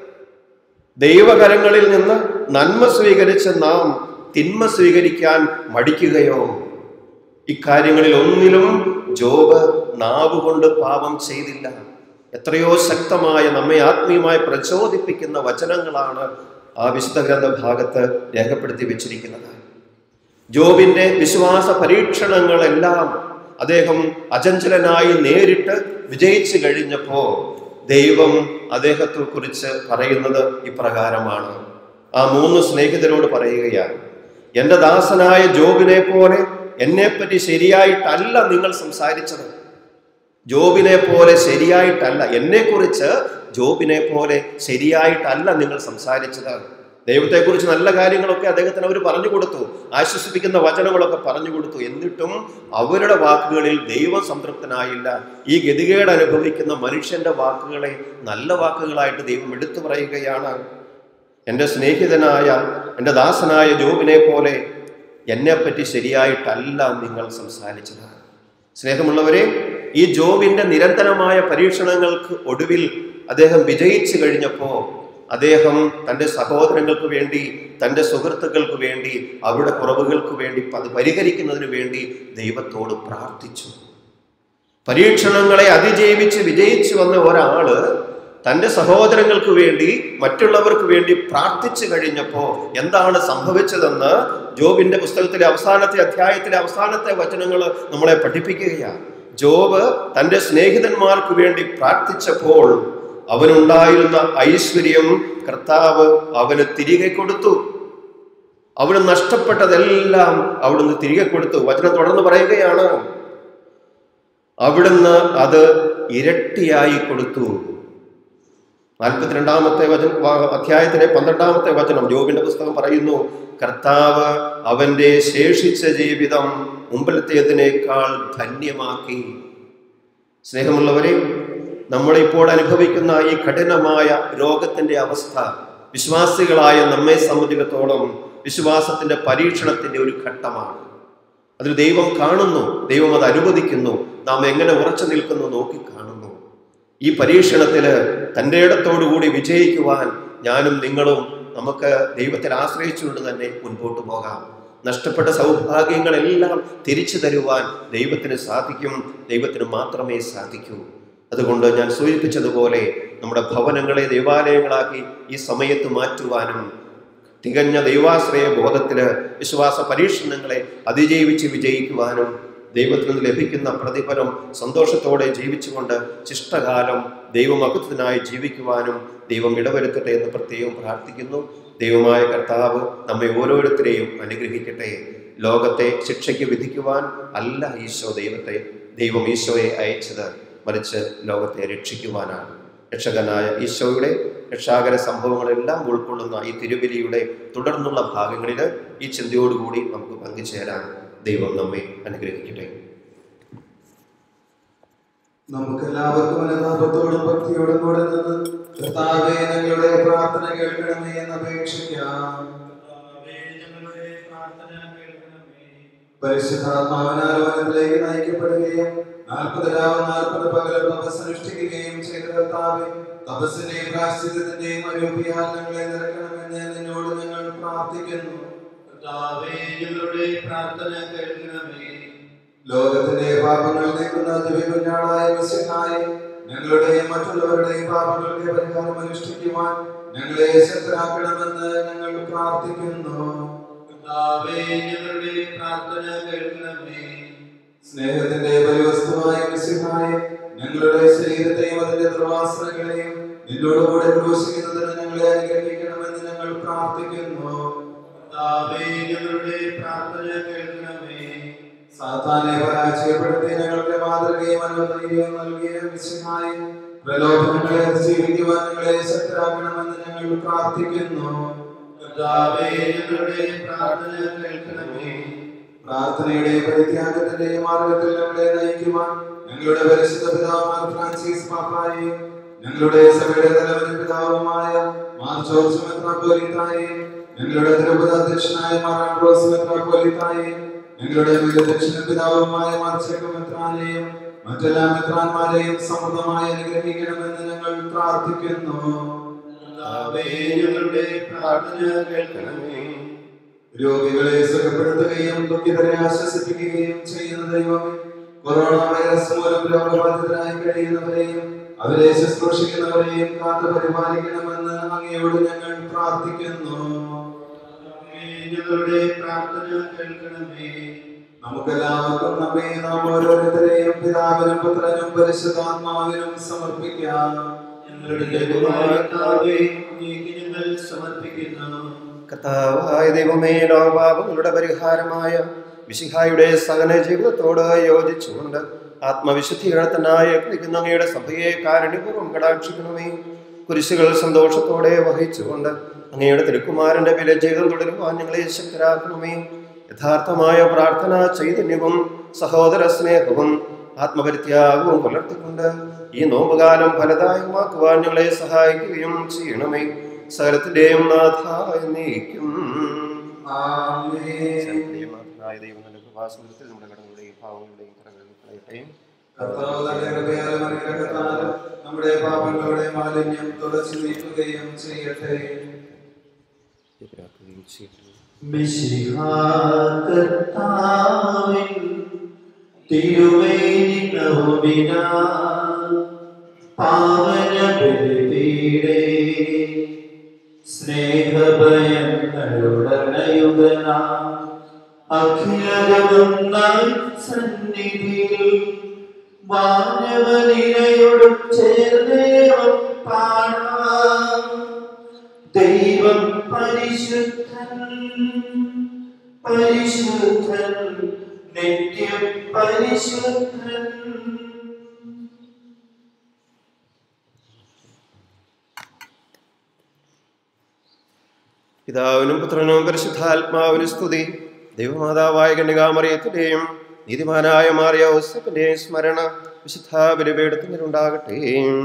ദൈവകരങ്ങളിൽ നിന്ന് നന്മ സ്വീകരിച്ച് നാം തിന്മ സ്വീകരിക്കാൻ മടിക്കുകയോ ഇക്കാര്യങ്ങളിൽ ഒന്നിലും ജോബ് നാവ് കൊണ്ട് പാപം ചെയ്തില്ല എത്രയോ ശക്തമായ നമ്മെ ആത്മീയമായി പ്രചോദിപ്പിക്കുന്ന വചനങ്ങളാണ് ആ വിശുദ്ധ ഗ്രന്ഥ ഭാഗത്ത് രേഖപ്പെടുത്തി വെച്ചിരിക്കുന്നത് ജോബിന്റെ വിശ്വാസ പരീക്ഷണങ്ങളെല്ലാം അദ്ദേഹം അചഞ്ചലനായി നേരിട്ട് വിജയിച്ചു കഴിഞ്ഞപ്പോ ദൈവം അദ്ദേഹത്തെ കുറിച്ച് പറയുന്നത് ഇപ്രകാരമാണ് ആ മൂന്ന് സ്നേഹിതരോട് പറയുകയാണ് എൻ്റെ ദാസനായ ജോബിനെ പോലെ എന്നെപ്പറ്റി ശരിയായിട്ടല്ല നിങ്ങൾ സംസാരിച്ചത് ജോബിനെ പോലെ ശരിയായിട്ടല്ല എന്നെക്കുറിച്ച് ജോബിനെ പോലെ ശരിയായിട്ടല്ല നിങ്ങൾ സംസാരിച്ചത് ദൈവത്തെക്കുറിച്ച് നല്ല കാര്യങ്ങളൊക്കെ അദ്ദേഹത്തിന് അവർ പറഞ്ഞു കൊടുത്തു ആശ്വസിപ്പിക്കുന്ന വചനങ്ങളൊക്കെ പറഞ്ഞു കൊടുത്തു എന്നിട്ടും അവരുടെ വാക്കുകളിൽ ദൈവം സംതൃപ്തനായില്ല ഈ ഗതികേട് അനുഭവിക്കുന്ന മനുഷ്യന്റെ വാക്കുകളെ നല്ല വാക്കുകളായിട്ട് ദൈവം എടുത്തു പറയുകയാണ് എൻ്റെ സ്നേഹിതനായ എൻ്റെ ദാസനായ ജോബിനെ പോലെ എന്നെപ്പറ്റി ശരിയായിട്ടല്ല നിങ്ങൾ സംസാരിച്ചത് സ്നേഹമുള്ളവരെ ഈ ജോബിന്റെ നിരന്തരമായ പരീക്ഷണങ്ങൾക്ക് ഒടുവിൽ അദ്ദേഹം വിജയിച്ചു കഴിഞ്ഞപ്പോൾ അദ്ദേഹം തൻ്റെ സഹോദരങ്ങൾക്ക് വേണ്ടി തൻ്റെ സുഹൃത്തുക്കൾക്ക് വേണ്ടി അവരുടെ കുറവുകൾക്ക് വേണ്ടി അത് പരിഹരിക്കുന്നതിന് വേണ്ടി ദൈവത്തോട് പ്രാർത്ഥിച്ചു പരീക്ഷണങ്ങളെ അതിജീവിച്ച് വിജയിച്ചു വന്ന ഒരാള് തൻ്റെ സഹോദരങ്ങൾക്ക് വേണ്ടി മറ്റുള്ളവർക്ക് വേണ്ടി പ്രാർത്ഥിച്ചു കഴിഞ്ഞപ്പോൾ എന്താണ് സംഭവിച്ചതെന്ന് ജോബിന്റെ പുസ്തകത്തിലെ അവസാനത്തെ അധ്യായത്തിലെ അവസാനത്തെ വചനങ്ങൾ നമ്മളെ പഠിപ്പിക്കുകയാണ് ജോബ് തൻ്റെ സ്നേഹിതന്മാർക്ക് വേണ്ടി പ്രാർത്ഥിച്ചപ്പോൾ അവനുണ്ടായിരുന്ന ഐശ്വര്യം കർത്താവ് അവന് തിരികെ കൊടുത്തു അവന് നഷ്ടപ്പെട്ടതെല്ലാം അവിടുന്ന് തിരികെ കൊടുത്തു വചനം തുടർന്ന് പറയുകയാണ് അവിടുന്ന് അത് ഇരട്ടിയായി കൊടുത്തു നാൽപ്പത്തിരണ്ടാമത്തെ വചന വ- അധ്യായത്തിലെ പന്ത്രണ്ടാമത്തെ വചനം ജോബിന്റെ പുസ്തകം പറയുന്നു കർത്താവ് അവന്റെ ശേഷിച്ച ജീവിതം മുമ്പിലത്തേതിനേക്കാൾ ധന്യമാക്കി സ്നേഹമുള്ളവരെ നമ്മളിപ്പോൾ അനുഭവിക്കുന്ന ഈ കഠിനമായ രോഗത്തിന്റെ അവസ്ഥ വിശ്വാസികളായ നമ്മെ സംബന്ധിച്ചിടത്തോളം വിശ്വാസത്തിന്റെ പരീക്ഷണത്തിന്റെ ഒരു ഘട്ടമാണ് അതിൽ ദൈവം കാണുന്നു ദൈവം അത് അനുവദിക്കുന്നു നാം എങ്ങനെ ഉറച്ചു നിൽക്കുന്നു നോക്കി കാണുന്നു ഈ പരീക്ഷണത്തിൽ തൻ്റെ ഇടത്തോടുകൂടി വിജയിക്കുവാൻ ഞാനും നിങ്ങളും നമുക്ക് ദൈവത്തിൽ ആശ്രയിച്ചുകൊണ്ട് തന്നെ മുൻപോട്ട് പോകാം നഷ്ടപ്പെട്ട സൗഭാഗ്യങ്ങളെല്ലാം തിരിച്ചു തരുവാൻ ദൈവത്തിന് സാധിക്കും ദൈവത്തിന് മാത്രമേ സാധിക്കൂ അതുകൊണ്ട് ഞാൻ സൂചിപ്പിച്ചതുപോലെ നമ്മുടെ ഭവനങ്ങളെ ദേവാലയങ്ങളാക്കി ഈ സമയത്ത് മാറ്റുവാനും തികഞ്ഞ ദൈവാശ്രയ ബോധത്തില് വിശ്വാസ പരീക്ഷണങ്ങളെ അതിജീവിച്ച് വിജയിക്കുവാനും ദൈവത്തിൽ നിന്ന് ലഭിക്കുന്ന പ്രതിഫലം സന്തോഷത്തോടെ ജീവിച്ചുകൊണ്ട് ശിഷ്ടകാലം ദൈവമഹത്വത്തിനായി ജീവിക്കുവാനും ദൈവം ഇടവരുത്തട്ടെ എന്ന് പ്രത്യേകം പ്രാർത്ഥിക്കുന്നു ദൈവമായ കർത്താവ് നമ്മെ ഓരോരുത്തരെയും അനുഗ്രഹിക്കട്ടെ ലോകത്തെ ശിക്ഷയ്ക്ക് വിധിക്കുവാൻ അല്ല ഈശോ ദൈവത്തെ ദൈവം ഈശോയെ അയച്ചത് മറിച്ച് ലോകത്തെ രക്ഷിക്കുവാനാണ് രക്ഷകനായ ഈശോയുടെ രക്ഷാകര സംഭവങ്ങളെല്ലാം ഉൾക്കൊള്ളുന്ന ഈ തിരുവലിയുടെ തുടർന്നുള്ള ഭാഗങ്ങളിൽ ഈ ചിന്തയോടുകൂടി നമുക്ക് പങ്കുചേരാൻ ദൈവം നമ്മെ അനുഗ്രഹിക്കട്ടെ നമുക്കെല്ലാവർക്കും അനുതാപത്തോടും ഭക്തിയോടും കൂടെ നിന്ന് കർത്താവേ ഞങ്ങളുടെ പ്രാർത്ഥന കേൾക്കണമേ എന്ന് അപേക്ഷിക്കാം പരിശുദ്ധാത്മാവിനാൽ വനത്തിലേക്ക് നയിക്കപ്പെടുകയും നാൽപ്പത് രാവ് നാൽപ്പത് പകലും തപസ് അനുഷ്ഠിക്കുകയും ചെയ്ത കർത്താവെ തപസ്സിന്റെയും പ്രാശ്ചിത്യത്തിന്റെയും അരൂപിയാൽ ഞങ്ങളെ നിറക്കണമെന്ന് നിന്നോട് ഞങ്ങൾ പ്രാർത്ഥിക്കുന്നു ഞങ്ങളുടെ പ്രാർത്ഥന കേൾക്കണമേ ലോകത്തിന്റെ പാപങ്ങൾ നീക്കുന്ന ദിവ്യകുഞ്ഞാളായ മിശിഹായെ ഞങ്ങളുടെയും മറ്റുള്ളവരുടെയും പാപങ്ങൾക്ക് പരിഹാരം അനുഷ്ഠിക്കുവാൻ ഞങ്ങളെ ശക്തരാക്കണമെന്ന് ഞങ്ങൾ പ്രാർത്ഥിക്കുന്നു കർത്താവേ ഞങ്ങളുടെ പ്രാർത്ഥന കേൾക്കണമേ സ്നേഹത്തിന്റെ പരിവസ്തുവായ മിശിഹായെ ഞങ്ങളുടെ ശരീരത്തെയും അതിന്റെ ദുർവാസനകളെയും നിന്നോടുകൂടെ ക്രൂശിക്കുന്നതിന് ഞങ്ങളെ അനുഗ്രഹിക്കണമെന്ന് ഞങ്ങൾ പ്രാർത്ഥിക്കുന്നു കർത്താവേ ഞങ്ങളുടെ പ്രാർത്ഥന കേൾക്കണമേ സാത്താനെ പരാജയപ്പെടുത്തി ഞങ്ങൾക്ക് മാതൃകയും അനുധൈര്യവും നൽകിയ മിശിഹായെ പ്രലോഭനങ്ങളെ അതിജീവിക്കുവാൻ ഞങ്ങളെ ശക്തരാക്കണമെന്ന് ഞങ്ങൾ പ്രാർത്ഥിക്കുന്നു കർത്താവേ ഞങ്ങളുടെ പ്രാർത്ഥന കേൾക്കണമേ പ്രാർത്ഥനയുടെ പരിത്യാഗത്തിന്റെ മാർഗത്തിൽ ഞങ്ങളെ നയിക്കുവാൻ ഞങ്ങളുടെ പരിശുദ്ധ പിതാവ് ഫ്രാൻസിസ് പാപ്പായെ ഞങ്ങളുടെ സഭയുടെ തലവനും പിതാവുമായ മാർ ജോർജ് മെത്രാപ്പോലിത്തായെ ഞങ്ങളുടെ തിരുപ്പതി അധ്യക്ഷനായ മാർ ആൻഡ്രോസ് മെത്രാപ്പോലിത്തായെ ഞങ്ങളുടെ അധ്യക്ഷന പിതാവുമായ മാർ ചെക്കു മെത്രാനെയും മറ്റെല്ലാ മിത്രാന്മാരെയും സമൃദ്ധമായി അനുഗ്രഹിക്കണമെന്ന് ഞങ്ങൾ പ്രാർത്ഥിക്കുന്നു കർത്താവേ, ഞങ്ങളുടെ പ്രാർത്ഥന കേൾക്കണമേ രോഗികളെ സുഖപ്പെടുത്തുകയും ദുഃഖിതരെ ആശ്വസിപ്പിക്കുകയും ചെയ്യുന്ന ദൈവമേ കൊറോണ വൈറസ് മൂലം രോഗബാധിതരായി കഴിയുന്നവരെയും അവരെ ശുശ്രൂഷിക്കുന്നവരെയും കാത്തു പരിപാലിക്കണമെന്ന് അങ്ങയോട് ഞങ്ങൾ പ്രാർത്ഥിക്കുന്നു കർത്താവേ, ഞങ്ങളുടെ പ്രാർത്ഥന കേൾക്കണമേ നമുക്കെല്ലാവർക്കും നമ്മെ നാം ഓരോരുത്തരെയും പിതാവിനും പുത്രനും പരിശുദ്ധാത്മാവിനും സമർപ്പിക്കാം ഞങ്ങളുടെ ദൈവമായ കർത്താവേ, അങ്ങേക്ക് ഞങ്ങൾ സമർപ്പിക്കുന്നു കർത്താവായ ദൈവമേ ലോകപാപങ്ങളുടെ പരിഹാരമായ വിശിഹായുടെ സകല ജീവിതത്തോട് യോജിച്ചുകൊണ്ട് ആത്മവിശുദ്ധീകരണത്തിനായി യത്നിക്കുന്ന അങ്ങയുടെ സഭയെ കാരുണ്യപൂർവ്വം കടാക്ഷിക്കണമേ കുരിശുകൾ സന്തോഷത്തോടെ വഹിച്ചുകൊണ്ട് അങ്ങയുടെ തിരുക്കുമാരന്റെ വില ജീവിതം തുടരുവാൻ ഞങ്ങളെ ശക്തരാക്കണമേ യഥാർത്ഥമായ പ്രാർത്ഥന ചൈതന്യവും സഹോദര സ്നേഹവും ആത്മപരിത്യാഗവും പുലർത്തിക്കൊണ്ട് ഈ നോമ്പുകാലം ഫലദായകമാക്കുവാൻ ഞങ്ങളെ സഹായിക്കുകയും ചെയ്യണമേ സകലത്തിന്റെയും നാഥ എന്നേക്കും ആമേൻ സകലത്തിന്റെയും നാഥനായ ദൈവം നല്ല കൃപാസനത്തിൽ നമ്മുടെ കടങ്ങളുടെയും ഭാവങ്ങളുടെയും കടങ്ങളിൽ കളയട്ടെ കർത്താവ് തന്റെ കൃപയാലും അനുഗ്രഹത്താലും നമ്മുടെ പാപങ്ങളുടെ മാലിന്യം തുടച്ചു നീക്കുകയും ചെയ്യട്ടെ പ്രാർത്ഥിക്കുകയും ചെയ്യട്ടെ മിശിഹാകർത്താവിൻ തിരുവേദിനവുമിനാൽ പാവന ബലിപീഡേ സ്നേഹഭയങ്ങളുടനയുഗന അഖിലരവുന്നായി സന്നിധിയിൽ മാനവനിരയോടും ചേർന്നേവം പാടാം ദൈവം പരിശുദ്ധൻ പരിശുദ്ധൻ നിത്യം പരിശുദ്ധൻ പിതാവിനും പുത്രനും പരിശുദ്ധാത്മാവിനും സ്തുതി ദൈവമാതാവായ കന്യകാമറിയത്തിന്റെയും നീതിമാനായ മാറിയ ഔസപ്പിന്റെയും സ്മരണ വിശുദ്ധ ബലിപീഠത്തിനുണ്ടാകട്ടെ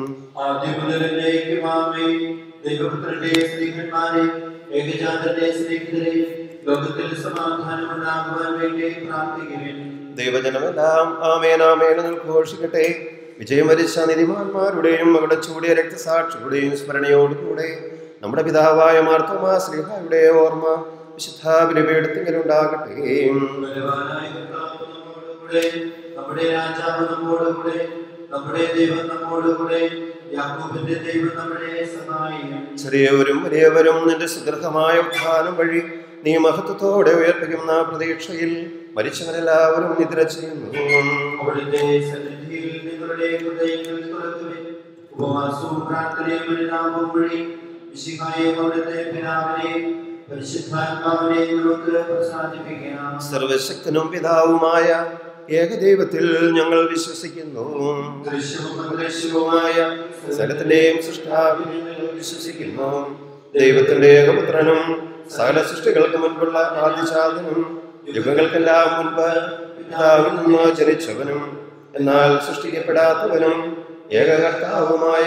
ആദ്യം മുതൽ എന്നേക്കും ആമേൻ. ദൈവപുത്രന്റെ സ്നേഹന്മാരെ ഏകജാതന്റെ സ്നേഹിതരെ ലോകത്തിൽ സമാധാനമുണ്ടാകുവാൻ വേണ്ടി പ്രാർത്ഥിക്കുവിൻ ദൈവജനമെല്ലാം ആമേൻ ആമേൻ എന്ന് ഘോഷിക്കട്ടെ വിജയം വരിച്ച നിധിമാന്മാരുടെയും അവിടെ ചൂടിയ രക്തസാക്ഷികളുടെയും സ്മരണയോടുകൂടെ നമ്മുടെ പിതാവായ മാർത്തോമാ ശ്രീഹായുടെ ഓർമ്മ വിശുദ്ധ ബലിപീഠത്തിനുണ്ടാകട്ടെ ബലവാനായ കർത്താവ് നമ്മോടുകൂടെ നമ്മുടെ രാജാവ് നമ്മോടുകൂടെ നമ്മുടെ ദൈവം നമ്മോടുകൂടെ യാക്കോബിന്റെ ദൈവം നമ്മുടെ സഹായം ചെറിയവരും വലിയവരും നിന്റെ സുദൃഢമായ ഉത്ഥാനം വഴി നീ മഹത്വത്തോടെ ഉയർപ്പിക്കുന്ന പ്രതീക്ഷയിൽ മരിച്ചവരെല്ലാവരും നിദ്ര ചെയ്യുന്നു അവിടുത്തെ സന്നിധിയിൽ നിങ്ങളുടെ ഹൃദയങ്ങൾ തുറക്കുവിൻ ഉപവാസവും പ്രാർത്ഥനയും പരിണാമവും വഴി വിശുദ്ധായ അവിടുത്തെ പിതാവിനെയും പരിശുദ്ധാത്മാവിനെയും നമുക്ക് പ്രസാദിപ്പിക്കാം സർവശക്തനും പിതാവുമായ ഏകദൈവത്തിൽ ഞങ്ങൾ വിശ്വസിക്കുന്നു ദൃശ്യവും ദൃശ്യവുമായ സകലത്തിന്റെയും സൃഷ്ടാവിൽ ഞങ്ങൾ വിശ്വസിക്കുന്നു ദൈവത്തിന്റെ ഏകപുത്രനും സകല സൃഷ്ടികൾക്ക് മുൻപുള്ള ആദിജാതനും യുഗങ്ങൾക്കെല്ലാം മുൻപ് പിതാവിൽ നിന്ന് ജനിച്ചവനും എന്നാൽ സൃഷ്ടിക്കപ്പെടാത്തവനും ഏകകർത്താവുമായ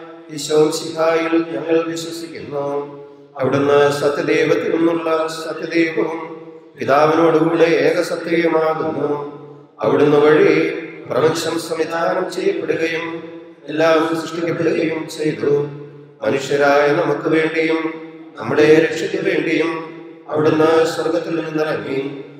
ഈശോശിഹായിൽ ഞങ്ങൾ വിശ്വസിക്കുന്നു അവിടുന്ന് സത്യദൈവത്തിൽ നിന്നുള്ള സത്യദൈവവും പിതാവിനോടുകൂടെ ഏകസത്യവുമാകുന്നു അവിടുന്ന് വഴി പ്രപഞ്ചം സംവിധാനം ചെയ്യപ്പെടുകയും എല്ലാം സൃഷ്ടിക്കപ്പെടുകയും ചെയ്തു മനുഷ്യരായ നമുക്ക് വേണ്ടിയും നമ്മുടെ രക്ഷയ്ക്ക് വേണ്ടിയും അവിടുന്ന് സ്വർഗത്തിൽ നിന്നിറങ്ങി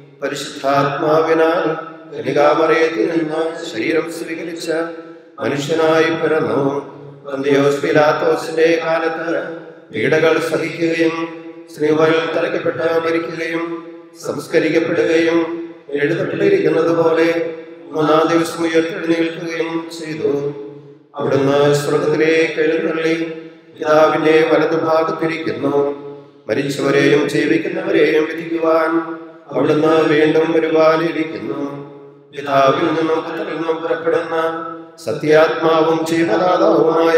പരിശുദ്ധാത്മാവിനാൽ കനികാമറയത്തിൽ നിന്ന് ശരീരം സ്വീകരിച്ച മനുഷ്യനായി പിറന്നു പന്തിയോസ് പിലാത്തോസിന്റെ കാലത്ത് പീഡകൾ സഹിക്കുകയും സ്ത്രീകൾ തലയ്ക്കപ്പെട്ട് മരിക്കുകയും സംസ്കരിക്കപ്പെടുകയും എഴുതപ്പെട്ടിരിക്കുന്നത് പോലെ മൂന്നാം ദിവസം ഉയർത്തെഴുന്നേൽക്കുകയും ചെയ്തു അവിടുന്ന് സ്വർഗത്തിലേക്ക് എഴുന്നള്ളി പിതാവിന്റെ വലതുഭാഗത്തിരിക്കുന്നു മരിച്ചവരെയും ജീവിക്കുന്നവരെയും വിധിക്കുവാൻ അവിടുന്ന് വീണ്ടും വരുവാനിരിക്കുന്നു പിതാവിൽ നിന്നും പുത്രനിൽ നിന്നും പുറപ്പെടുന്ന സത്യാത്മാവും ജീവദാതാവുമായ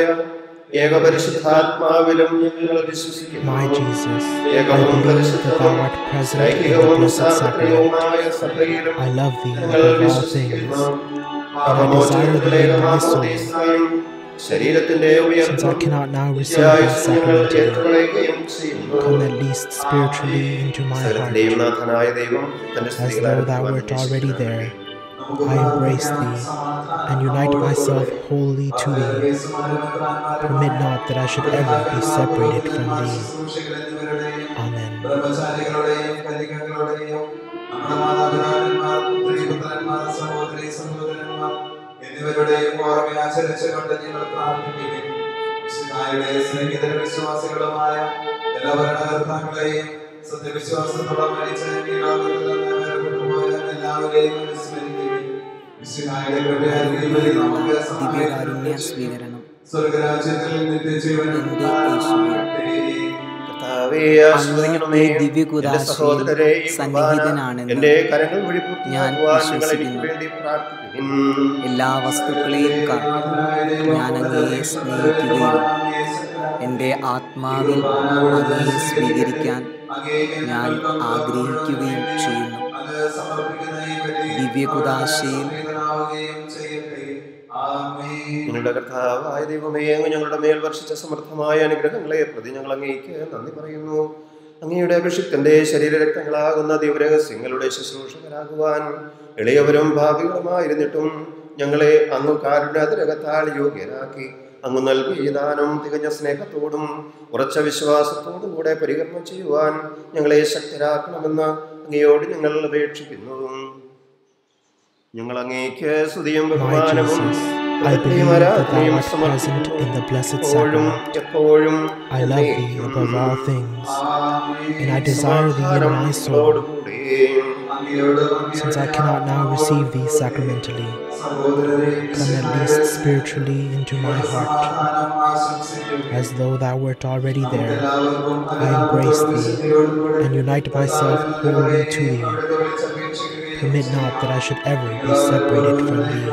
ഏകപരിശുദ്ധാത്മാവിലും ഞങ്ങൾ വിശ്വസിക്കുന്നു My Jesus, I ഏകവും believe that thou art present in the ഐക്യവും Blessed Sacrament. സാർവത്രികവുമായ സഭയിലും I love thee ഞങ്ങൾ above all വിശ്വസിക്കുന്നു things, and I desire thee in my soul. ശരീരത്തിന്റെ Since I cannot now receive thee sacramentally, come at least spiritually into my heart, നാഥനായ ദൈവം തന്റെ as though thou wert already there. I embrace thee and unite myself wholly to thee. Permit not that I should ever be separated from thee. Amen. ബ്രഹ്മചാരികളുടെയും കലികകളുടെയും നമ്മുടെ മാതാപിതാക്കന്മാർ പുത്രിപുത്രന്മാർ സഹോദരി സഹോദരന്മാർ എന്നിവരുടെയും ഓർമ്മ ആചരിച്ചുകൊണ്ട് നിങ്ങൾ പ്രാർത്ഥിക്കുകയും വിശുദ്ധായുടെ സ്നേഹിതര വിശ്വാസികളുമായ എല്ലാ ഭരണകർത്താക്കളെയും സത്യവിശ്വാസത്തോടെ മരിച്ച ഈ ലോകത്തിൽ നിന്ന് വേർപെട്ടുപോയ എല്ലാവരെയും അനുസ്മരിക്കുകയും വിശുദ്ധായുടെ കൃപയായിരിക്കും നമുക്ക് ദിവ്യകാരുണ്യ സഹായിക്കുന്ന സ്വീകരണം സ്വർഗരാജ്യത്തിൽ നിത്യജീവൻ എന്റെ യേശുവേ. കർത്താവേ, അങ്ങ് ആശ്രയിക്കണമേ. ഈ ദിവ്യകുദാശയിൽ എന്റെ സഹോദരരെ, ഈ കുർബാന സന്നിഹിതനാണെന്ന് എന്റെ കരങ്ങൾ വഴി ഞാൻ പൂർത്തിയാക്കുവാൻ നിങ്ങൾ എനിക്ക് വിശ്വസിക്കുന്നു. വേണ്ടി പ്രാർത്ഥിക്കുവിൻ. എല്ലാ വസ്തുക്കളെയും കാൾ ഞാൻ അങ്ങയെ സ്നേഹിക്കുകയും എൻ്റെ ആത്മാവിൽ അങ്ങയെ സ്വീകരിക്കാൻ ഞാൻ ആഗ്രഹിക്കുകയും ചെയ്യുന്നു ദിവ്യകുദാശയിൽ ഞങ്ങളുടെ കർത്താവായ ദൈവമേ അങ്ങ് ഞങ്ങളുടെ മേൽ വർഷിച്ച സമർത്ഥമായ അനുഗ്രഹങ്ങളെ പ്രതി ഞങ്ങൾ അങ്ങേക്ക് നന്ദി പറയുന്നു അങ്ങയുടെ അഭിഷിക്തന്റെ ശരീരരക്തങ്ങളാകുന്ന ദിവരഹസ്യങ്ങളുടെ ശുശ്രൂഷകരാകുവാൻ ഇളയവരും ഭാവികളുമായിരുന്നിട്ടും ഞങ്ങളെ അങ്ങ് കാരുണ്യതിരകത്താൽ യോഗ്യരാക്കി അങ്ങ് നൽകിയ ദാനം തികഞ്ഞ സ്നേഹത്തോടും ഉറച്ച വിശ്വാസത്തോടും കൂടെ പരികർമ്മം ചെയ്യുവാൻ ഞങ്ങളെ ശക്തരാക്കണമെന്ന് അങ്ങയോട് ഞങ്ങൾ അപേക്ഷിക്കുന്നു ഞങ്ങൾ അങ്ങേക്ക് സ്തുതിയും My ബഹുമാനവും Jesus, I കൃതജ്ഞതയും believe that thou ആരാധനയും art present in the blessed എപ്പോഴും sacrament. എപ്പോഴും I love thee എന്നേക്കും above all things, and I desire thee in my soul. സമാധാനത്തോടുകൂടി Since I cannot now receive thee sacramentally, come at least spiritually into my heart. As though thou wert already there, I embrace thee and unite myself wholly to thee. Permit not that I should ever be separated from thee.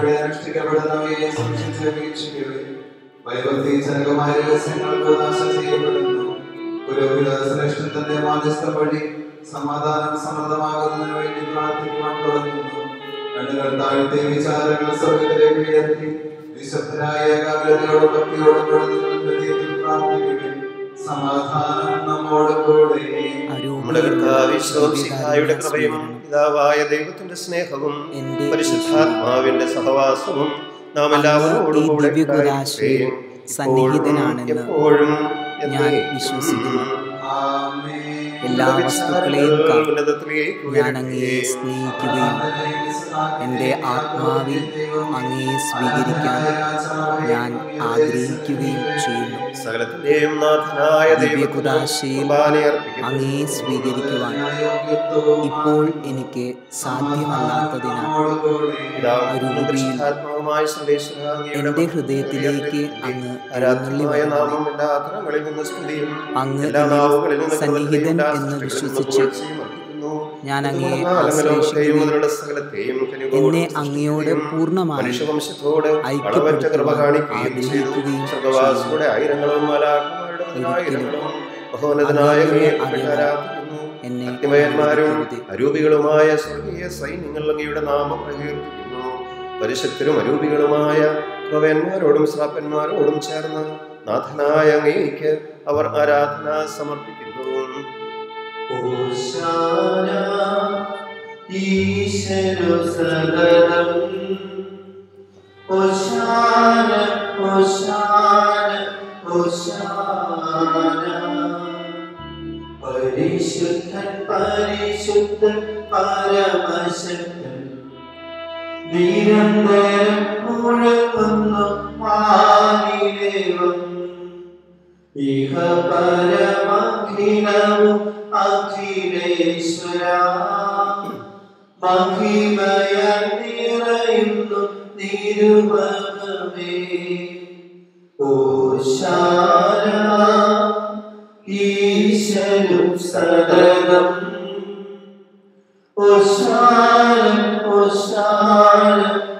വൈഭവീജനകമായ രഹസ്യങ്ങൾക്ക് നാശം ചെയ്യപ്പെടുന്നു പുരോഹിത ശ്രേഷ്ഠൻ തന്റെ മാധ്യസ്ഥം വഴി സമാധാനം സമൃദ്ധമാകുന്നതിന് വേണ്ടി പ്രാർത്ഥിക്കുവാൻ തുടങ്ങുന്നു കണ്ണുകൾ താഴ്ത്തി വിചാരങ്ങൾ സ്വർഗത്തിലേക്ക് ഉയർത്തി നിശബ്ദരായ ഏകാഗ്രതയോടും ഭക്തിയോടും കൂടെ നിങ്ങൾ ഹൃദയത്തിൽ പ്രാർത്ഥിക്കുകയും സമാധാനം നമ്മോട് കൂടെ നമ്മുടെ കർത്താവിശ്വസിഹായുടെ കൃപയും പിതാവായ ദൈവത്തിന്റെ സ്നേഹവും എന്റെ പരിശുദ്ധാത്മാവിന്റെ സഹവാസവും നാം എല്ലാവരോടും ഈ കൂടെ ദിവ്യകുദാശയിൽ ഉണ്ടായിരിക്കുകയും സന്നിഹിതനാണെന്ന് എപ്പോഴും ഞാൻ എന്നേക്കും വിശ്വസിക്കുന്നു. ആമേൻ എല്ലാ വസ്തുക്കളെയും കാൾ ഉന്നതത്തിലേക്ക് ഞാൻ അങ്ങയെ സ്നേഹിക്കുകയും എൻ്റെ ആത്മാവിൽ അങ്ങയെ സ്വീകരിക്കാൻ ഞാൻ ആഗ്രഹിക്കുകയും ചെയ്യുന്നു സകലത്തിന്റെയും നാഥനായ ദിവ്യകുദാശയിൽ കുർബാന അർപ്പിക്കുന്നു. അങ്ങയെ സ്വീകരിക്കുവാൻ ഇപ്പോൾ എനിക്ക് സാധ്യമല്ലാത്തതിനാൽ പിതാവും അരൂപിയിൽ പരിശുദ്ധാത്മാവുമായ സർവേശ്വര അങ്ങയുടെ എൻ്റെ ഹൃദയത്തിലേക്ക് അങ്ങ് എഴുന്നള്ളി ആരാധനമായ വരണമേ. നാമം എല്ലാ തലങ്ങളിൽ നിന്ന് സ്തുതിയും അങ്ങ് എല്ലാ എന്നിൽ നാവുകളിൽ നിന്ന് സന്നിഹിതൻ എല്ലാ എന്ന് സൃഷ്ടികളിൽ വിശ്വസിച്ച് നിന്ന് പുകഴ്ചയും അർപ്പിക്കുന്നു. ഞാൻ അങ്ങയെ ഇതുകൊണ്ടെന്നാൽ അങ്ങ് ലോകത്തെയും ആശ്രയിക്കുകയും അതിലുള്ള സകലത്തെയും കനിവോടും എന്നെ അങ്ങയോട് സൃഷ്ടിക്കുകയും പൂർണ്ണമായി മനുഷ്യവംശത്തോട് ഐക്യപ്പെടുത്തുവാൻ അളവറ്റ കൃപ കാണിക്കുകയും ചെയ്തു ആഗ്രഹിക്കുകയും സ്വർഗവാസിയുടെ ആയിരങ്ങളും മാലാഖമാരുടെ പതിനായിരങ്ങളും മഹോന്നതനായ അങ്ങയെ അങ്ങയെ അറിയാൻ ആരാധിക്കുന്നു എന്നെ ഭക്തിമയന്മാരും അനുവദിക്കരുതേ. അരൂപികളുമായ സ്വർഗീയ സൈന്യങ്ങൾ അങ്ങയുടെ നാമം പ്രകീർത്തിക്കുന്നു പരിശുദ്ധരും അരൂപികളുമായ പ്രവന്മാരോടും ശ്രാപ്പന്മാരോടും ചേർന്ന് നാഥനായ അങ്ങേക്ക് അവർ ആരാധന സമർപ്പിക്കുന്നു ഓശാന ഈശ്വര സദനം ഓശാന ഓശാന ഓശാന പരിശുദ്ധൻ പരിശുദ്ധൻ പരമശക്തൻ നിരന്തരം മുഴങ്ങുന്നു വാനിലേവം ഇഹ പരമഖിലവും അഖിലേശ്വര മഹിമയ നിറയുന്നു നിരുപമേ ഓശാന ഈശ്വരും സദനം ഓശാന ഓശാന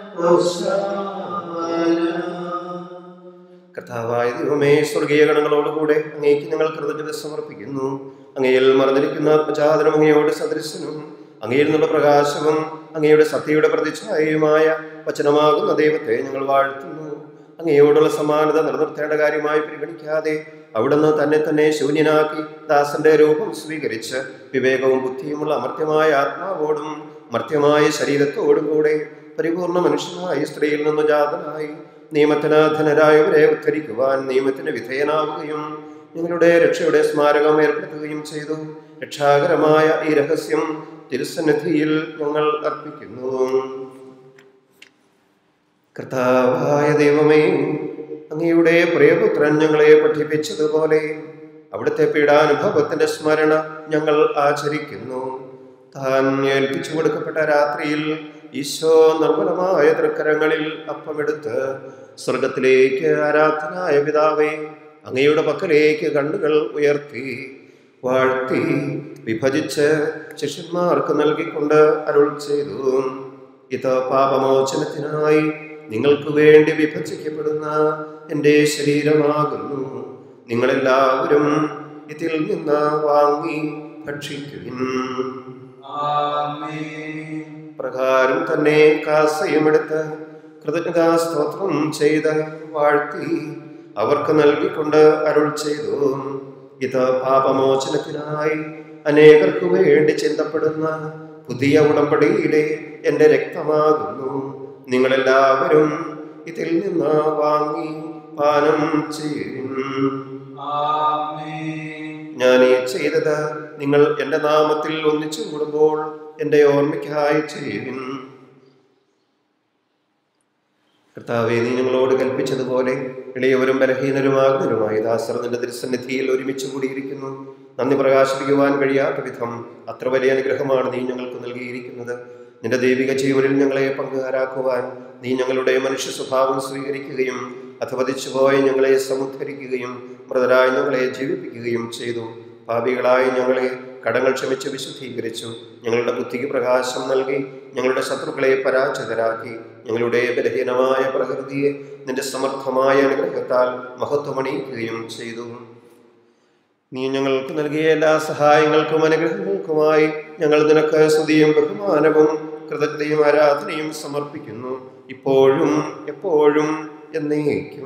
ഓശാന കർത്താവായ ദൈവമേ സ്വർഗീയ ഗണങ്ങളോടുകൂടെ അങ്ങേക്ക് ഞങ്ങൾ കൃതജ്ഞത സമർപ്പിക്കുന്നു അങ്ങയിൽ മറന്നിരിക്കുന്ന ആത്മജാതനം അങ്ങയോട് സദൃശനും അങ്ങയിൽ നിന്നുള്ള പ്രകാശവും അങ്ങയുടെ സത്യയുടെ പ്രതിച്ഛായയുമായ വചനമാകുന്ന ദൈവത്തെ ഞങ്ങൾ വാഴ്ത്തുന്നു അങ്ങയോടുള്ള സമാനത നിലനിർത്തേണ്ട കാര്യമായി പരിഗണിക്കാതെ അവിടുന്ന് തന്നെ തന്നെ ശൂന്യനാക്കി ദാസന്റെ രൂപം സ്വീകരിച്ച് വിവേകവും ബുദ്ധിയുമുള്ള അമർത്യമായ ആത്മാവോടും മർത്യമായ ശരീരത്തോടും കൂടെ പരിപൂർണ മനുഷ്യനായി സ്ത്രീയിൽ നിന്ന് ജാതനായി നിയമത്തിനാധനരായവരെ ഉദ്ധരിക്കുവാൻ നിയമത്തിന് വിധേയനാവുകയും നിങ്ങളുടെ രക്ഷയുടെ സ്മാരകം ഏർപ്പെടുത്തുകയും ചെയ്തു രക്ഷാകരമായ ഈ രഹസ്യം തിരുസന്നിധിയിൽ ഞങ്ങൾ അർപ്പിക്കുന്നു കർത്താവായ ദൈവമേ അങ്ങയുടെ പ്രിയപുത്രൻ ഞങ്ങളെ പഠിപ്പിച്ചതുപോലെ അവിടുത്തെ പീഡാനുഭവത്തിന്റെ സ്മരണ ഞങ്ങൾ ആചരിക്കുന്നു താൻ ഏൽപ്പിച്ചു കൊടുക്കപ്പെട്ട രാത്രിയിൽ ഈശോ നിർമ്മലമായ തൃക്കരങ്ങളിൽ അപ്പമെടുത്ത് സ്വർഗത്തിലേക്ക് ആരാധനായ പിതാവേ അങ്ങയുടെ പക്കലേക്ക് കണ്ണുകൾ ഉയർത്തി വാഴ്ത്തി വിഭജിച്ച് ശിഷ്യന്മാർക്ക് നൽകിക്കൊണ്ട് അരുൾ ചെയ്തു ഇത് പാപമോചനത്തിനായി നിങ്ങൾക്ക് വേണ്ടി വിഭജിക്കപ്പെടുന്ന എൻ്റെ ശരീരമാകുന്നു നിങ്ങളെല്ലാവരും ഇതിൽ നിന്ന് വാങ്ങി ഭക്ഷിക്കുവിൻ പ്രകാരം തന്നെ കാസയുമെടുത്ത് കൃതജ്ഞതാസ്തോത്രം ചെയ്ത് വാഴ്ത്തി അവർക്ക് നൽകിക്കൊണ്ട് അരുൾ ചെയ്തു ഇത് പാപമോചനത്തിനായി അനേകർക്കു വേണ്ടി ചിന്തപ്പെടുന്ന പുതിയ ഉടമ്പടിയിലെ എൻ്റെ രക്തമാകുന്നു നിങ്ങളെല്ലാവരും ഇതിൽ നിന്ന് വാങ്ങി പാനം ചെയ്യുവിൻ ഞാൻ ഈ ചെയ്തത് നിങ്ങൾ എൻ്റെ നാമത്തിൽ ഒന്നിച്ചു കൂടുമ്പോൾ എൻ്റെ ഓർമ്മയ്ക്കായി ചെയ്യുവിൻ കർത്താവെ നീ ഞങ്ങളോട് കൽപ്പിച്ചതുപോലെ ഇളയവരും ബലഹീനരുമാകുന്നവരുമായി ദാസർ നിന്റെ തിരുസന്നിധിയിൽ ഒരുമിച്ച് കൂടിയിരിക്കുന്നു നന്ദി പ്രകാശിപ്പിക്കുവാൻ കഴിയാത്ത വിധം അത്ര വലിയ അനുഗ്രഹമാണ് നീ ഞങ്ങൾക്ക് നൽകിയിരിക്കുന്നത് നിന്റെ ദൈവിക ജീവനിൽ ഞങ്ങളെ പങ്കുകാരാക്കുവാൻ നീ ഞങ്ങളുടെ മനുഷ്യ സ്വഭാവം സ്വീകരിക്കുകയും അധവതിച്ചുപോയ ഞങ്ങളെ സമുദ്ധരിക്കുകയും മൃതരായ ഞങ്ങളെ ജീവിപ്പിക്കുകയും ചെയ്തു പാപികളായ ഞങ്ങളെ കടങ്ങൾ ക്ഷമിച്ച് വിശുദ്ധീകരിച്ചു ഞങ്ങളുടെ ബുദ്ധിക്ക് പ്രകാശം നൽകി ഞങ്ങളുടെ ശത്രുക്കളെ പരാജിതരാക്കി ഞങ്ങളുടെ ബലഹീനമായ പ്രകൃതിയെ നിന്റെ സമർത്ഥമായ അനുഗ്രഹത്താൽ മഹത്വമണിയിക്കുകയും ചെയ്തു നീ ഞങ്ങൾക്ക് നൽകിയ എല്ലാ സഹായങ്ങൾക്കും അനുഗ്രഹങ്ങൾക്കുമായി ഞങ്ങൾ നിനക്ക് സ്തുതിയും ബഹുമാനവും കൃതജ്ഞയും ആരാധനയും സമർപ്പിക്കുന്നു ഇപ്പോഴും എപ്പോഴും എന്നേക്കും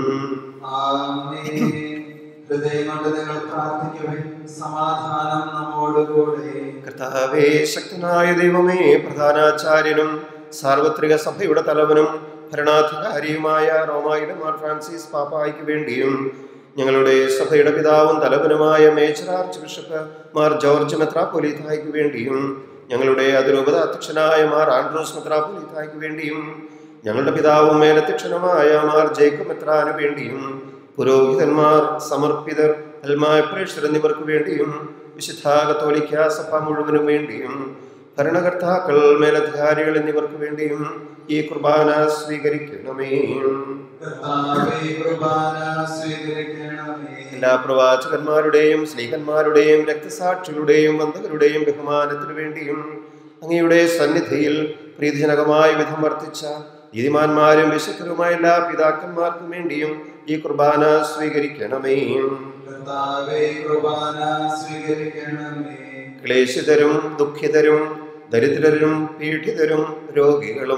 ഹൃദയം കൊണ്ട് നിങ്ങൾ പ്രാർത്ഥിക്കുവിൻ സമാധാനം നമ്മോടുകൂടെ കർത്താവേ ശക്തനായ ദൈവമേ പ്രധാനാചാര്യനും സാർവത്രിക സഭയുടെ തലവനും ഭരണാധികാരിയുമായ റോമായിലെ മാർ ഫ്രാൻസിസ് പാപ്പായ്ക്ക് വേണ്ടിയും ഞങ്ങളുടെ സഭയുടെ പിതാവും തലവനുമായ major arch bishop Mar George മെത്രാപ്പൊലീത്തായ്ക്ക് വേണ്ടിയും ഞങ്ങളുടെ അതിരൂപത അധ്യക്ഷനായ മാർ ആൻഡ്രോസ് മെത്രാപ്പൊലീത്തായ്ക്ക് വേണ്ടിയും ഞങ്ങളുടെ പിതാവും മേലധ്യക്ഷനുമായ മാർ ജേക്കബ് മെത്രാന് വേണ്ടിയും പുരോഹിതന്മാർ സമർപ്പിതർ അൽമായ പ്രേക്ഷർ എന്നിവർക്ക് വേണ്ടിയും വിശുദ്ധ കത്തോലിക്ക സഭ മുഴുവനും വേണ്ടിയും ഭരണകർത്താക്കൾ മേലധികാരികൾ എന്നിവർക്ക് വേണ്ടിയും ഈ കുർബാന സ്വീകരിക്കണമേ കർത്താവേ കുർബാന സ്വീകരിക്കണമേ എല്ലാ പ്രവാചകന്മാരുടെയും സ്ത്രീകന്മാരുടെയും രക്തസാക്ഷികളുടെയും ബന്ധകരുടെയും ബഹുമാനത്തിനു വേണ്ടിയും അങ്ങയുടെ സന്നിധിയിൽ പ്രീതിജനകമായ വിധം വർത്തിച്ച നീതിമാന്മാരും വിശുദ്ധരുമായ എല്ലാ പിതാക്കന്മാർക്കും വേണ്ടിയും ഈ കുർബാന സ്വീകരിക്കണമേ കർത്താവേ കുർബാന സ്വീകരിക്കണമേ ക്ലേശിതരും ദുഃഖിതരും ദരിദ്രരും പീഡിതരും രോഗികളും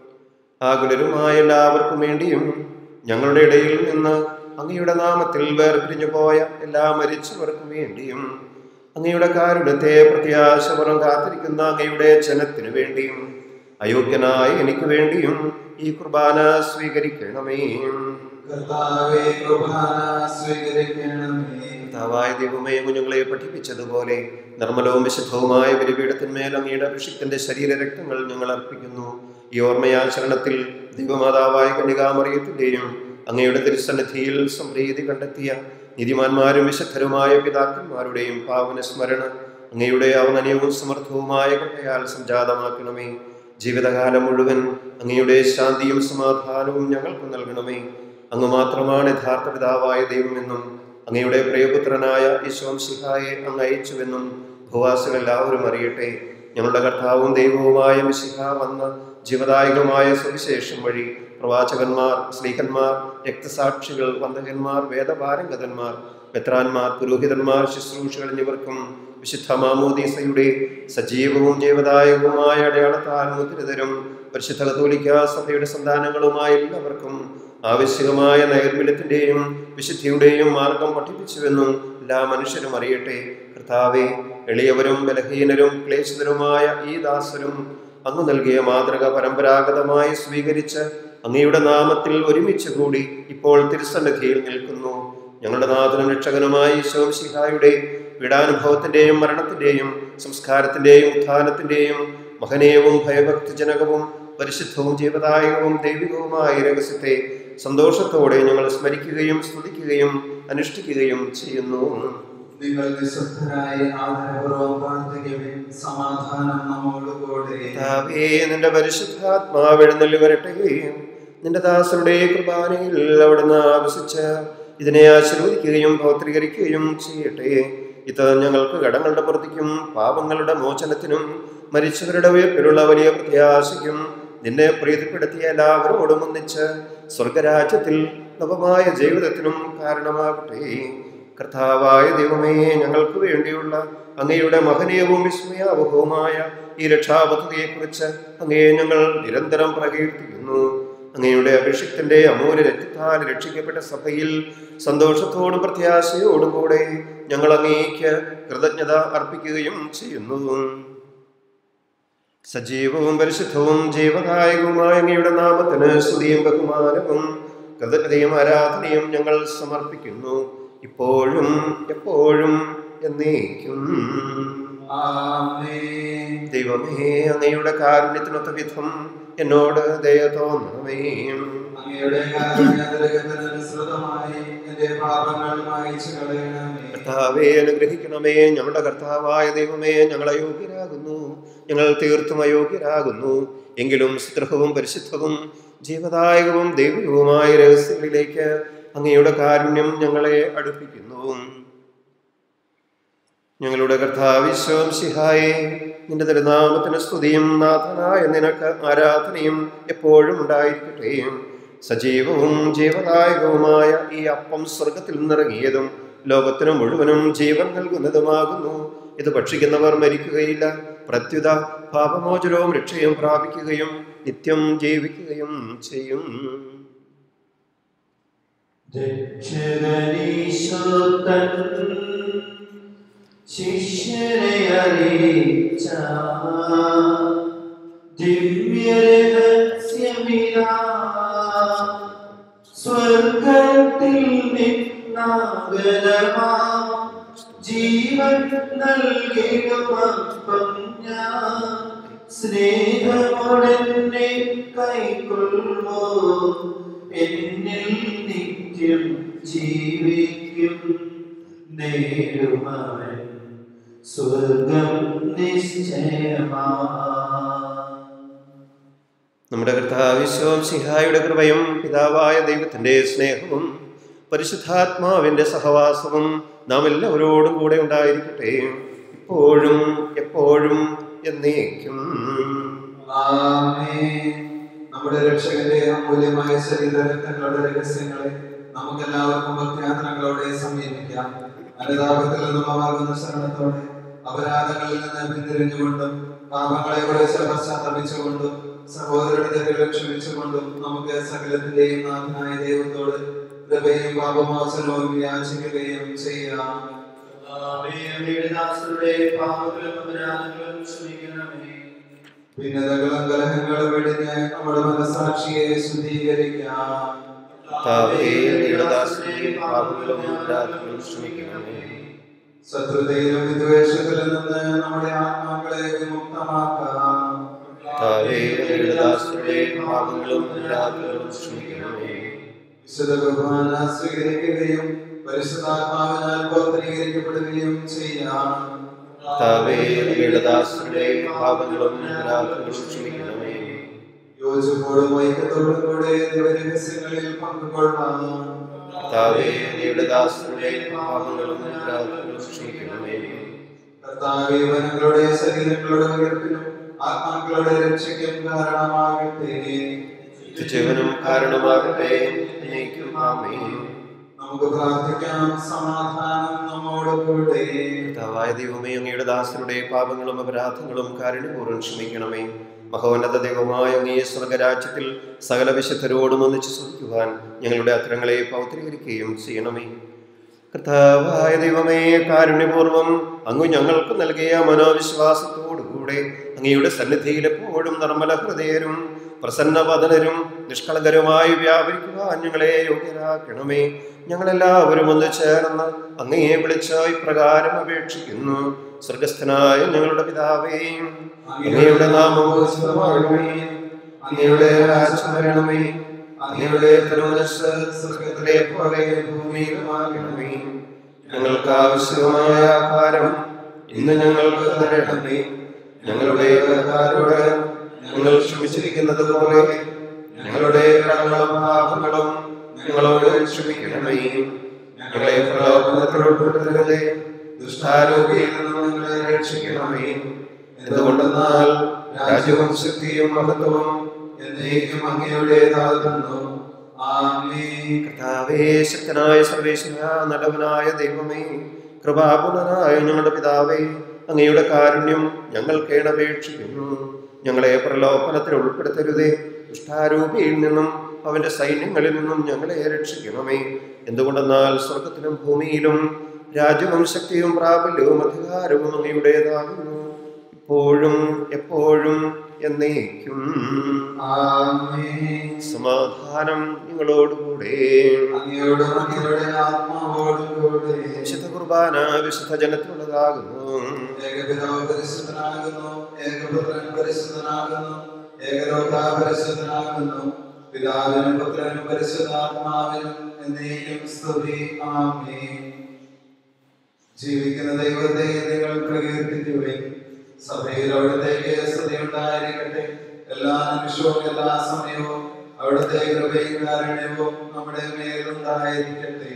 ആകുലരുമായ എല്ലാവർക്കും വേണ്ടിയും ഞങ്ങളുടെ ഇടയിൽ നിന്ന് അങ്ങയുടെ നാമത്തിൽ വേർപിരിഞ്ഞു പോയ എല്ലാ മരിച്ചവർക്കും വേണ്ടിയും അങ്ങയുടെ കാരുണ്യത്തെ പ്രത്യാശപുറം കാത്തിരിക്കുന്ന അങ്ങയുടെ ജനത്തിനു വേണ്ടിയും അയോഗ്യനായ എനിക്ക് വേണ്ടിയും ഈ കുർബാന സ്വീകരിക്കണമേ കർത്താവേ കുർബാന സ്വീകരിക്കണമേ കർത്താവായ ദൈവമേ കുഞ്ഞുങ്ങളെ പഠിപ്പിച്ചതുപോലെ നിർമ്മലവും വിശുദ്ധവുമായ ബലിപീഠത്തിന്മേൽ അങ്ങയുടെ അഭിഷിക്തന്റെ ശരീരരക്തങ്ങൾ ഞങ്ങൾ അർപ്പിക്കുന്നു ഈ ഓർമ്മയാചരണത്തിൽ ദൈവമാതാവായ കന്യകാമറിയത്തിന്റെയും അങ്ങയുടെ തിരുസന്നിധിയിൽ സംപ്രീതി കണ്ടെത്തിയ നീതിമാന്മാരും വിശുദ്ധരുമായ പിതാക്കന്മാരുടെയും പാവന സ്മരണ അങ്ങയുടെ അവനനയവും സമർത്ഥവുമായ കൃപയാൽ സംജാതമാക്കണമേ ജീവിതകാലം മുഴുവൻ അങ്ങയുടെ ശാന്തിയും സമാധാനവും ഞങ്ങൾക്ക് നൽകണമേ അങ്ങ് മാത്രമാണ് യഥാർത്ഥ പിതാവായ ദൈവമെന്നും അങ്ങയുടെ പ്രിയപുത്രനായ യശോംശിഹായെ അങ്ങ് അയച്ചുവെന്നും ഭൂവാസികൾ എല്ലാവരും അറിയട്ടെ ഞങ്ങളുടെ കർത്താവും ദൈവവുമായ മിശിഹ വന്ന ജീവദായകമായ സുവിശേഷം വഴി പ്രവാചകന്മാർ സ്ത്രീകന്മാർ രക്തസാക്ഷികൾ വന്ദകന്മാർ വേദപാരംഗതന്മാർ മെത്രാന്മാർ പുരോഹിതന്മാർ ശുശ്രൂഷകൾ എന്നിവർക്കും വിശുദ്ധ മാമോദീസയുടെ സജീവവും ജീവദായകവുമായ അടയാളത്താൽ മുദ്രിതരും പരിശുദ്ധ കത്തോലിക്ക സഭയുടെ സന്താനങ്ങളുമായ എല്ലാവർക്കും ആവശ്യകമായ നൈർമല്യത്തിന്റെയും വിശുദ്ധിയുടെയും മാർഗം പഠിപ്പിച്ചുവെന്നും എല്ലാ മനുഷ്യരും അറിയട്ടെ കർത്താവെ എളിയവരും ബലഹീനരും ക്ലേശിതരുമായ ഈ ദാസരും അങ്ങ് നൽകിയ മാതൃക പരമ്പരാഗതമായി സ്വീകരിച്ച് അങ്ങയുടെ നാമത്തിൽ ഒരുമിച്ച് കൂടി ഇപ്പോൾ തിരുസന്നിധിയിൽ നിൽക്കുന്നു ഞങ്ങളുടെ നാഥനും രക്ഷകനുമായി ശോംശിഹായുടെ പീഡാനുഭവത്തിന്റെയും മരണത്തിന്റെയും സംസ്കാരത്തിന്റെയും ഉത്ഥാനത്തിന്റെയും മഹനീയവും ഭയഭക്തിജനകവും പരിശുദ്ധവും ജീവദായകവും ദൈവികവുമായ ഈ രഹസ്യത്തെ സന്തോഷത്തോടെ ഞങ്ങൾ സ്മരിക്കുകയും സ്തുതിക്കുകയും അനുഷ്ഠിക്കുകയും ചെയ്യുന്നു നിങ്ങൾ നിശബ്ദരായി ആദരപൂർവ്വം പ്രാർത്ഥിക്കുവിൻ സമാധാനം നമ്മോടുകൂടെ കർത്താവേ, നിന്റെ പരിശുദ്ധാത്മാവ് എഴുന്നള്ളി വരട്ടെ നിന്റെ ദാസരുടെ കുർബാനയിൽ അവിടുന്ന് ആവശ്യിച്ച് ഇതിനെ ആശീർവദിക്കുകയും പൗത്രീകരിക്കുകയും ചെയ്യട്ടെ ഇത് ഞങ്ങൾക്ക് കടങ്ങളുടെ പ്രതിക്കും പാപങ്ങളുടെ മോചനത്തിനും മരിച്ചവരുടെ ഉയർപ്പിലുള്ള വലിയ പ്രത്യാശയ്ക്കും നിന്നെ പ്രീതിപ്പെടുത്തിയ എല്ലാവരോടും ഒന്നിച്ച് സ്വർഗരാജ്യത്തിൽ നവമായ ജീവിതത്തിനും കാരണമാകട്ടെ കർത്താവായ ദൈവമേ ഞങ്ങൾക്ക് വേണ്ടിയുള്ള അങ്ങയുടെ മഹനീയവും വിസ്മയാവഹവുമായ ഈ രക്ഷാപദ്ധതിയെക്കുറിച്ച് അങ്ങയെ ഞങ്ങൾ നിരന്തരം പ്രകീർത്തിക്കുന്നു അങ്ങയുടെ അഭിഷിക്തന്റെ അമൂല്യ രക്തത്താൽ രക്ഷിക്കപ്പെട്ട സഭയിൽ സന്തോഷത്തോടും പ്രത്യാശയോടും കൂടെ ഞങ്ങൾ അങ്ങേക്ക് കൃതജ്ഞത അർപ്പിക്കുകയും ചെയ്യുന്നു സജീവവും പരിശുദ്ധവും ജീവകായകവുമായ അങ്ങയുടെ നാമത്തിന് സ്തുതിയും ബഹുമാനവും കൃതജ്ഞതയും ആരാധനയും ഞങ്ങൾ സമർപ്പിക്കുന്നു ഇപ്പോഴും എപ്പോഴും എന്നേക്കും ആമേൻ ദൈവമേ അങ്ങയുടെ കാരുണ്യത്തിനൊത്ത വിധം എന്നോട് ദയ തോന്നണമേ അങ്ങയുടെ കാരുണ്യത്തിനനുസൃതമായി എന്റെ പാപങ്ങൾ മായിച്ചു കളയണമേ കർത്താവെ അനുഗ്രഹിക്കണമേ ഞങ്ങളുടെ കർത്താവായ ദൈവമേ ഞങ്ങൾ അയോഗ്യരാകുന്നു ഞങ്ങൾ തീർത്തും അയോഗ്യരാകുന്നു എങ്കിലും സുഗ്രഹവും പരിശുദ്ധവും ജീവദായകവും ദൈവികവുമായ രഹസ്യങ്ങളിലേക്ക് അങ്ങയുടെ കാരുണ്യം ഞങ്ങളെ അടുപ്പിക്കുന്നു ഞങ്ങളുടെ കർത്താവിശ്വം സിഹായെ നിന്റെ തിരുനാമത്തിന് സ്തുതിയും നാഥനായ നിനക്ക് ആരാധനയും എപ്പോഴും ഉണ്ടായിരിക്കട്ടെ സജീവവും ജീവദായകവുമായ ഈ അപ്പം സ്വർഗത്തിൽ നിന്നിറങ്ങിയതും ലോകത്തിനു മുഴുവനും ജീവൻ നൽകുന്നതുമാകുന്നു ഇത് ഭക്ഷിക്കുന്നവർ മരിക്കുകയില്ല പ്രത്യുത പാപമോചനവും രക്ഷയും പ്രാപിക്കുകയും നിത്യം ജീവിക്കുകയും ചെയ്യും രക്ഷകനീശോത്തൻ ശിഷ്യരെ അറിയിച്ച ദിവ്യരഹസ്യമിതാ സ്വർഗത്തിൽ നിന്നാഗതമാ ജീവൻ നൽകിടുമപ്പം ഞാൻ സ്നേഹമോടെന്നെ കൈക്കൊള്ളുമോ എന്നിൽ നിത്യം ജീവിക്കും നേടുമവൻ സ്വർഗം നിശ്ചയമാ നമ്മുടെ കർത്താവിശ്വം സിഹായുടെ കൃപയും പിതാവായ ദൈവത്തിന്റെ സ്നേഹവും പരിശുദ്ധാത്മാവിന്റെ സഹവാസവും നാം എല്ലാവരോടും കൂടെ ഉണ്ടായിരിക്കട്ടെ ഇപ്പോഴും എപ്പോഴും എന്നേക്കും ആമേൻ. നമ്മുടെ രക്ഷകന്റെ അമൂല്യമായ ശരീരരക്തങ്ങളുടെ രഹസ്യങ്ങളെ നമുക്കെല്ലാവർക്കും ഭക്തിയാത്രകളോടെ സമീപിക്കാം അനുതാപത്തിൽ നിന്നുമാകുന്ന ശരണത്തോടെ അപരാധങ്ങളിൽ നിന്ന് പിന്തിരിഞ്ഞുകൊണ്ടും പാപങ്ങളെ കുറിച്ച് പശ്ചാത്തപിച്ചുകൊണ്ടും സഹോദരരുടെ തെറ്റുകൾ ക്ഷമിച്ചുകൊണ്ടും നമുക്ക് സകലത്തിന്റെയും നാഥനായ ദൈവത്തോട് കൃപയും പാപമോചനവും യാചിക്കുകയും ചെയ്യാം ദാസരുടെ പാപങ്ങളും അപരാധങ്ങളും ക്ഷമിക്കണമേ ഭിന്നതകളും കലഹങ്ങളും വെടിഞ്ഞ് നമ്മുടെ മനസാക്ഷിയെ ശുദ്ധീകരിക്കാം കർത്താവേ, അങ്ങയുടെ ദാസരുടെ പാപങ്ങളും അപരാധങ്ങളും ക്ഷമിക്കണമേ. ശത്രുതയിലും വിദ്വേഷത്തിലും നിന്ന് നമ്മുടെ ആത്മാക്കളെ വിമുക്തമാക്കാം കർത്താവേ, അങ്ങയുടെ ദാസരുടെ പാപങ്ങളും അപരാധങ്ങളും ക്ഷമിക്കണമേ വിശുദ്ധ കുർബാന സ്വീകരിക്കുകയും പരിശുദ്ധാത്മാവിനാൽ പൗത്രീകരിക്കപ്പെടുകയും ചെയ്യാം കർത്താവേ, അങ്ങയുടെ ദാസരുടെ പാപങ്ങളും അപരാധങ്ങളും ക്ഷമിക്കണമേ യോജിപ്പോടും ഐക്യത്തോടും കൂടെ ദൈവരഹസ്യങ്ങളിൽ പങ്കുകൊള്ളാം കർത്താവേ, അങ്ങയുടെ ദാസരുടെ പാപങ്ങളും അപരാധങ്ങളും ക്ഷമിക്കണമേ കർത്താവേ വനങ്ങളുടെ ശരീരങ്ങളുടെ ഉയർപ്പിനും ആത്മാക്കളുടെ രക്ഷയ്ക്കും കാരണമാകട്ടെ ജീവനും കാരണമാകട്ടെ എന്നേക്കും ആമേൻ നമുക്ക് പ്രാർത്ഥിക്കാം സമാധാനം നമ്മോട് കൂടെ കർത്താവായ ദൈവമേ അങ്ങയുടെ ദാസരുടെ പാപങ്ങളും അപരാധങ്ങളും കാരുണ്യപൂർവ്വം ക്ഷമിക്കണമേ മഹോന്നത ദൈവമായ അങ്ങേ സ്വർഗരാജ്യത്തിൽ സകല വിശുദ്ധരോടും ഒന്നിച്ച് സുഖിക്കുവാൻ ഞങ്ങളുടെ അത്തരങ്ങളെ പൗത്രീകരിക്കുകയും ചെയ്യണമേ കർത്താവായ ദൈവമേ കാരുണ്യപൂർവ്വം അങ്ങ് ഞങ്ങൾക്ക് നൽകിയ മനോവിശ്വാസത്തോടുകൂടി കൂടെ അങ്ങയുടെ സന്നിധിയിൽ എപ്പോഴും നിർമ്മല ഹൃദയരും പ്രസന്നവദനരും നിഷ്കളങ്കരുമായി വ്യാപരിക്കുവാൻ ഞങ്ങളെ യോഗ്യരാക്കണമേ ഞങ്ങളെല്ലാവരും ഒന്ന് ചേർന്ന് അങ്ങയെ വിളിച്ച് ഇപ്രകാരം അപേക്ഷിക്കുന്നു സ്വർഗസ്ഥനായ ഞങ്ങളുടെ പിതാവേ അങ്ങയുടെ നാമം പൂജിതമാകണമേ അങ്ങയുടെ രാജ്യം വരണമേ അങ്ങയുടെ തിരുമനസ് സ്വർഗത്തിലെ പോലെ ഭൂമിയിലുമാകണമേ ഞങ്ങൾക്ക് ആവശ്യമായ ആഹാരം ഇന്ന് ഞങ്ങൾക്ക് തരണമേ ഞങ്ങളുടെ കടക്കാരോട് ഞങ്ങൾ ക്ഷമിച്ചിരിക്കുന്നത് പോലെ ഞങ്ങളുടെ കടങ്ങളും പാപങ്ങളും ഞങ്ങളോട് ക്ഷമിക്കണമേ ഞങ്ങളെ പ്രലോഭനത്തിൽ ഉൾപ്പെടുത്തരുതേ ദുഷ്ടാരോഗ്യയിൽ നിന്ന് ഞങ്ങളെ രക്ഷിക്കണമേ എന്തുകൊണ്ടെന്നാൽ രാജ്യവും ശക്തിയും മഹത്വവും എന്നേക്കും അങ്ങയുടേതാകുന്നു ആമേൻ കർത്താവേ ശക്തനായ സർവേശ്വര നല്ലവനായ ദൈവമേ കൃപാപുനനായ ഞങ്ങളുടെ പിതാവേ അങ്ങയുടെ കാരുണ്യം ഞങ്ങൾ കേണപേക്ഷിക്കുന്നു ഞങ്ങളെ പ്രലോഭനത്തിൽ ഉൾപ്പെടുത്തരുതേ ദുഷ്ടാരൂപിയിൽ നിന്നും അവന്റെ സൈന്യങ്ങളിൽ നിന്നും ഞങ്ങളെ രക്ഷിക്കണമേ എന്തുകൊണ്ടെന്നാൽ സ്വർഗത്തിലും ഭൂമിയിലും രാജ്യവും ശക്തിയും പ്രാബല്യവും അധികാരവും അങ്ങയുടേതാകുന്നു ഇപ്പോഴും എപ്പോഴും എന്നേക്കും ആമേൻ സമാധാനം നിങ്ങളോടുകൂടെ അങ്ങയോടും അങ്ങയുടെ ആത്മാവോടും കൂടെ വിശുദ്ധ കുർബാന വിശുദ്ധ ജനത്തിനുള്ളതാകുന്നു ഏകപിതാവ് പരിശുദ്ധനാകുന്നു ഏകപുത്രൻ പരിശുദ്ധനാകുന്നു ഏകലോക പരിശുദ്ധനാകുന്നു പിതാവിനും പുത്രനും പരിശുദ്ധാത്മാവിനും എന്നേക്കും സ്തുതി ആമേൻ ജീവിക്കുന്ന ദൈവത്തെ നിങ്ങൾ പ്രകീർത്തിക്കുവേൻ സഭയിൽ അവിടുത്തേക്ക് സ്തുതി ഉണ്ടായിരിക്കട്ടെ എല്ലാ നിമിഷവും എല്ലാ സമയവും അവിടുത്തെ കൃപയും കാരുണ്യവും നമ്മുടെ മേലുണ്ടായിരിക്കട്ടെ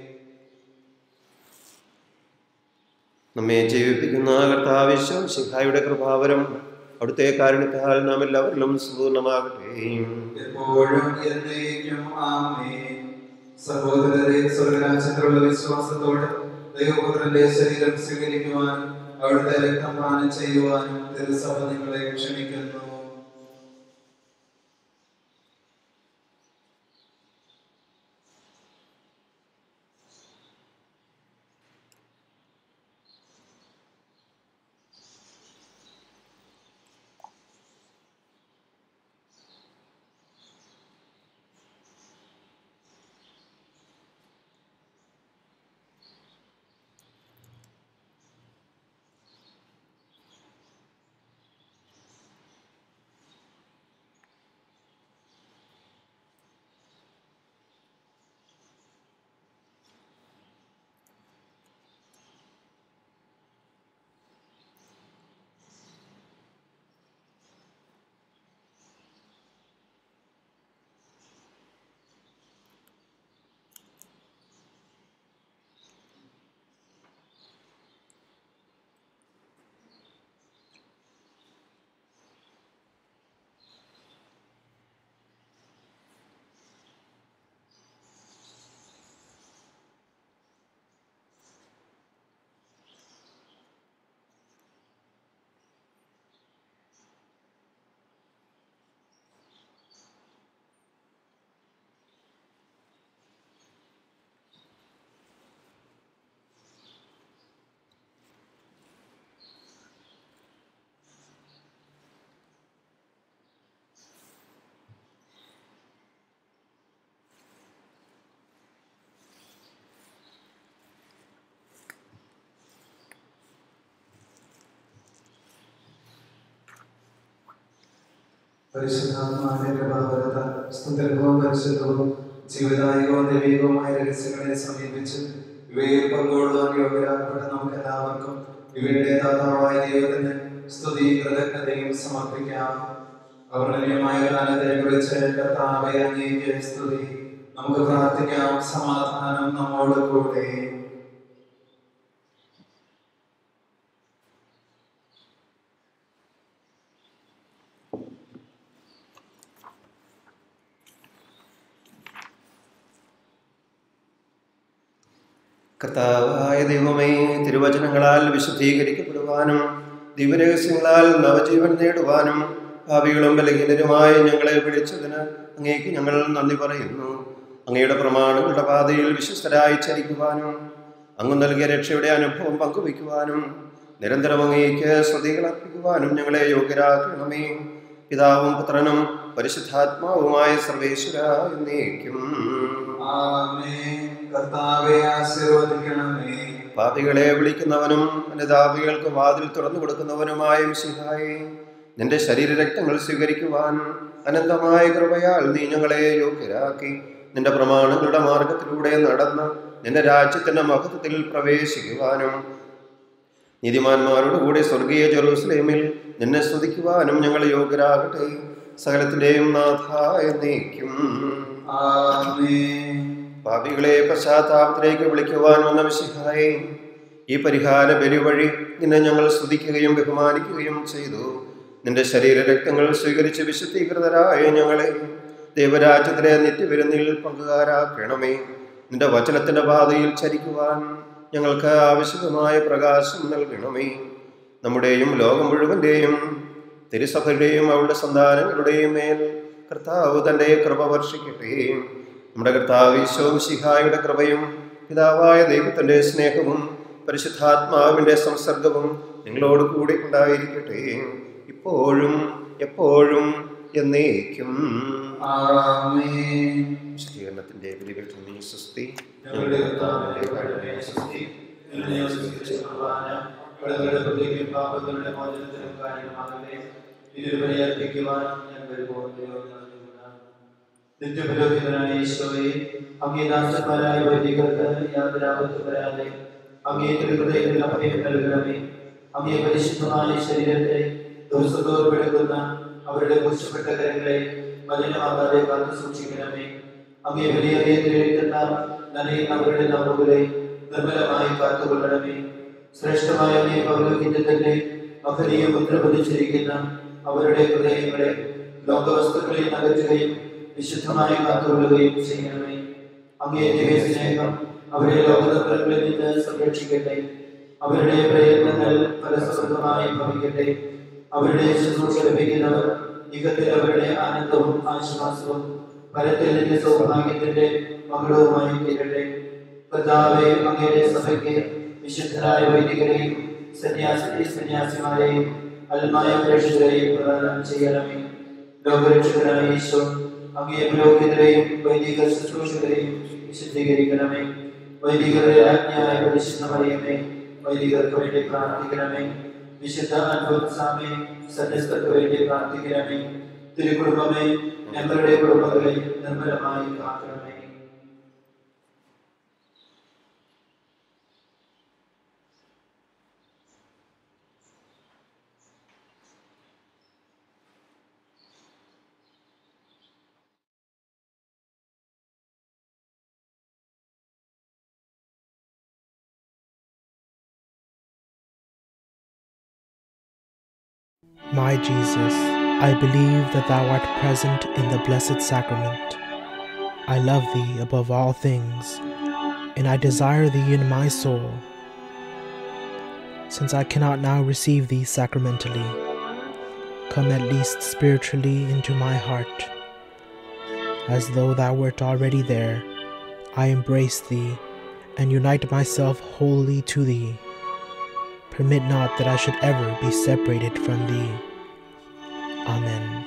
നമ്മെ ജീവിപ്പിക്കുന്ന കർത്താവിശ്വം ശിഖായുടെ കൃപാവരം അവിടുത്തെ കാരണത്താൽ നാം എല്ലാവരിലും സമ്പൂർണ്ണമാകട്ടെ എപ്പോഴും എന്നേക്കും ആമേൻ സഹോദരരെ സ്വർഗരാജ്യത്തിലുള്ള വിശ്വാസത്തോടെ ദൈവപുത്രന്റെ ശരീരം സ്വീകരിക്കുവാനും അവിടുത്തെ രക്തം പാനം ചെയ്യുവാനും തിരുസഭ നിങ്ങളെ ക്ഷണിക്കുന്നു പരിശുദ്ധാത്മാവിന്റെ കൃപാവരത്താൽ സ്തുതർക്കവും പരിശുദ്ധവും ജീവദായകവും ദൈവികവുമായ രഹസ്യങ്ങളെ സമീപിച്ച് ഇവയിൽ പങ്കുകൊള്ളുവാൻ യോഗ്യരാക്കപ്പെട്ട നമുക്ക് എല്ലാവർക്കും ഇവയുടെ ദാതാവായ ദൈവത്തിന് സ്തുതി കൃതജ്ഞതയും സമർപ്പിക്കാം അവർണനീയമായ കാലത്തെ കുറിച്ച് കർത്താവെ അങ്ങേക്ക് സ്തുതി നമുക്ക് പ്രാർത്ഥിക്കാം സമാധാനം നമ്മോട് കൂടെ കർത്താവായ ദൈവമേ തിരുവചനങ്ങളാൽ വിശുദ്ധീകരിക്കപ്പെടുവാനും ദിവരഹസ്യങ്ങളാൽ നവജീവൻ നേടുവാനും ഭാവികളും ബലഹീനരുമായ ഞങ്ങളെ വിളിച്ചതിന് അങ്ങേക്ക് ഞങ്ങൾ നന്ദി പറയുന്നു അങ്ങയുടെ പ്രമാണങ്ങളുടെ പാതയിൽ വിശ്വസ്തരായി ചരിക്കുവാനും അങ്ങ് നൽകിയ രക്ഷയുടെ അനുഭവം പങ്കുവയ്ക്കുവാനും നിരന്തരം അങ്ങേക്ക് സ്തുതികൾ അർപ്പിക്കുവാനും ഞങ്ങളെ യോഗ്യരാക്കണമേ പിതാവും പുത്രനും പരിശുദ്ധാത്മാവുമായ സർവേശ്വര എന്നേക്കും ആമേൻ കർത്താവെ ആശീർവദിക്കണമേ പാപികളെ വിളിക്കുന്നവനും അനുതാപികൾക്ക് വാതിൽ തുറന്നു കൊടുക്കുന്നവനുമായ മിശിഹായെ നിന്റെ ശരീരരക്തങ്ങൾ സ്വീകരിക്കുവാൻ അനന്തമായ കൃപയാൽ നീ ഞങ്ങളെ യോഗ്യരാക്കി നിന്റെ പ്രമാണങ്ങളുടെ മാർഗത്തിലൂടെ നടന്ന് നിന്റെ രാജ്യത്തിന്റെ മഹത്വത്തിൽ പ്രവേശിക്കുവാനും നീതിമാന്മാരോട് കൂടി സ്വർഗീയ ജെറൂസലേമിൽ നിന്നെ സ്തുതിക്കുവാനും ഞങ്ങൾ യോഗ്യരാകട്ടെ സകലത്തിന്റെയും നാഥ എന്നേക്കും ആമേൻ പാപികളെ പശ്ചാത്താപത്തിലേക്ക് വിളിക്കുവാൻ വന്ന വിശിഹായെ ഈ പരിഹാര ബലി വഴി നിന്നെ ഞങ്ങൾ സ്തുതിക്കുകയും ബഹുമാനിക്കുകയും ചെയ്തു നിന്റെ ശരീരരക്തങ്ങൾ സ്വീകരിച്ച് വിശുദ്ധീകൃതരായ ഞങ്ങളെ ദൈവരാജ്യത്തിലെ നിത്യവിരുന്നിൽ പങ്കുകാരാക്കണമേ നിന്റെ വചനത്തിന്റെ പാതയിൽ ചരിക്കുവാൻ ഞങ്ങൾക്ക് ആവശ്യമായ പ്രകാശം നൽകണമേ നമ്മുടെയും ലോകം മുഴുവന്റെയും തിരുസഭയുടെയും അവളുടെ സന്താനങ്ങളുടെയും മേൽ കർത്താവ് തന്റെ കൃപ വർഷിക്കട്ടെ നമ്മുടെ കർത്താവ് ഈശോമിശിഹായുടെ കൃപയും പിതാവായ ദൈവത്തിന്റെ സ്നേഹവും പരിശുദ്ധാത്മാവിന്റെ സംസർഗവും നിങ്ങളോട് കൂടി ഉണ്ടായിരിക്കട്ടെ ഇപ്പോഴും എപ്പോഴും എന്നേക്കും ആമേൻ വിശദീകരണത്തിന്റെ ബലിപീഠമേ സ്വസ്തി ഞങ്ങളുടെ കർത്താവിന്റെ കരുണയെ സ്തുതി. നിന്നെ സ്തുതിച്ച് കുർബാന, കടങ്ങളുടെ പ്രതിക്കും പാപങ്ങളുടെ മോചനത്തിനും കാരണമാകട്ടെ. ഇരുവരെ അർപ്പിക്കുവാനും ഞങ്ങൾ ബോധയോഗ്യരാകുക. നിത്യപുരോഹിതനായ ഈശോയെ അങ്ങേ ദാസന്മാരായ വൈദികർക്ക് യാതൊരു ആപത്തും വരാതെ അങ്ങേ തിരുഹൃദയത്തിൽ അഭയം നൽകണമേ അങ്ങേ പരിശുദ്ധമായ ശരീരത്തെ ദിവസത്തോറും എടുക്കുന്ന അവരുടെ കുറിച്ചപ്പെട്ട കരങ്ങളെ മലിനമാകാതെ കാത്തു സൂക്ഷിക്കണമേ അങ്ങേ വലിയ ഹൃദയത്തിലെടുക്കുന്ന നനയുന്ന അവരുടെ നമ്മുകളെ നിർമ്മലമായി കാത്തുകൊള്ളണമേ ശ്രേഷ്ഠമായ അങ്ങേ പൗരോഹിത്യത്തിന്റെ മഹനീയ മുദ്ര പതിച്ചിരിക്കുന്ന അവരുടെ ഹൃദയങ്ങളെ ലോകവസ്തുക്കളിൽ അകറ്റുകയും വിശുദ്ധമായി കാത്തുകൊള്ളുകയും ചെയ്യണമേ അങ്ങേ ദിവ്യ സ്നേഹം അവരെ ലോകതന്ത്രങ്ങളിൽ നിന്ന് സംരക്ഷിക്കട്ടെ അവരുടെ പ്രയത്നങ്ങൾ ഫലസമൃദ്ധമായി ഭവിക്കട്ടെ അവരുടെ ശുശ്രൂഷ ലഭിക്കുന്നവർ യുഗത്തിൽ അവരുടെ ആനന്ദവും ആശ്വാസവും ഫലത്തിൽ നിന്റെ സൗഭാഗ്യത്തിന്റെ മകളവുമായി തീരട്ടെ കർത്താവെ അങ്ങയുടെ സഭയ്ക്ക് വിശുദ്ധരായ വൈദികരെയും സന്യാസി സന്യാസിമാരെയും അൽമായ പ്രേക്ഷകരെയും പ്രദാനം ചെയ്യണമേ ലോകരക്ഷകനായ ഈശോ അങ്ങേ പുരോഹിതരെയും വൈദിക ശുശ്രൂഷകരെയും വിശുദ്ധീകരിക്കണമേ വൈദികരുടെ രാജ്ഞിയായ പരിശുദ്ധമറിയമേ വൈദികർക്ക് വേണ്ടി പ്രാർത്ഥിക്കണമേ വിശുദ്ധ അൽഫോൻസാമേ സന്യസ്തർക്ക് വേണ്ടി പ്രാർത്ഥിക്കണമേ തിരുക്കുടുംബമേ ഞങ്ങളുടെ കുടുംബങ്ങളെ നിർമ്മലമായി കാക്കണമേ My Jesus, I believe that thou art present in the Blessed Sacrament. I love thee above all things, and I desire thee in my soul. Since I cannot now receive thee sacramentally, come at least spiritually into my heart. As though thou wert already there, I embrace thee and unite myself wholly to thee. Permit not that I should ever be separated from thee. Amen.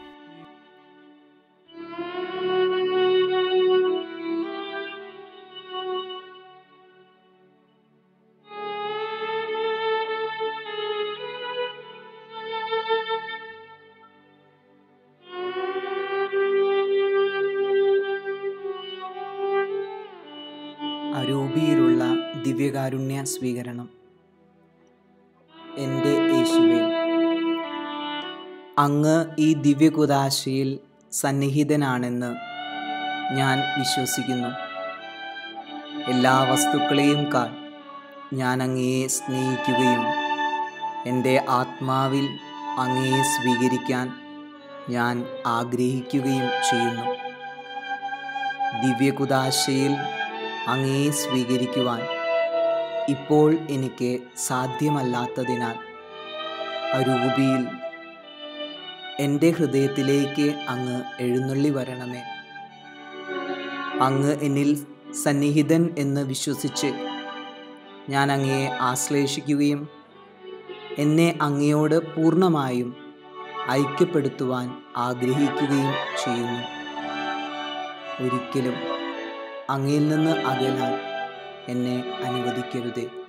അരൂപിയിലുള്ള ദിവ്യകാരുണ്യ സ്വീകരണം എൻ്റെ യേശുവേ അങ്ങ് ഈ ദിവ്യകുദാശയിൽ സന്നിഹിതനാണെന്ന് ഞാൻ വിശ്വസിക്കുന്നു എല്ലാ വസ്തുക്കളെയും കാൾ ഞാൻ അങ്ങയെ സ്നേഹിക്കുകയും എൻ്റെ ആത്മാവിൽ അങ്ങയെ സ്വീകരിക്കാൻ ഞാൻ ആഗ്രഹിക്കുകയും ചെയ്യുന്നു ദിവ്യകുദാശയിൽ അങ്ങയെ സ്വീകരിക്കുവാൻ ഇപ്പോൾ എനിക്ക് സാധ്യമല്ലാത്തതിനാൽ അരൂപിയിൽ എൻ്റെ ഹൃദയത്തിലേക്ക് അങ്ങ് എഴുന്നള്ളി വരണമേ അങ്ങ് എന്നിൽ സന്നിഹിതൻ എന്ന് വിശ്വസിച്ച് ഞാൻ അങ്ങയെ ആശ്ലേഷിക്കുകയും എന്നെ അങ്ങയോട് പൂർണ്ണമായും ഐക്യപ്പെടുത്തുവാൻ ആഗ്രഹിക്കുകയും ചെയ്യുന്നു ഒരിക്കലും അങ്ങയിൽ നിന്ന് അകലാൻ എന്നെ അനുവദിക്കരുതേ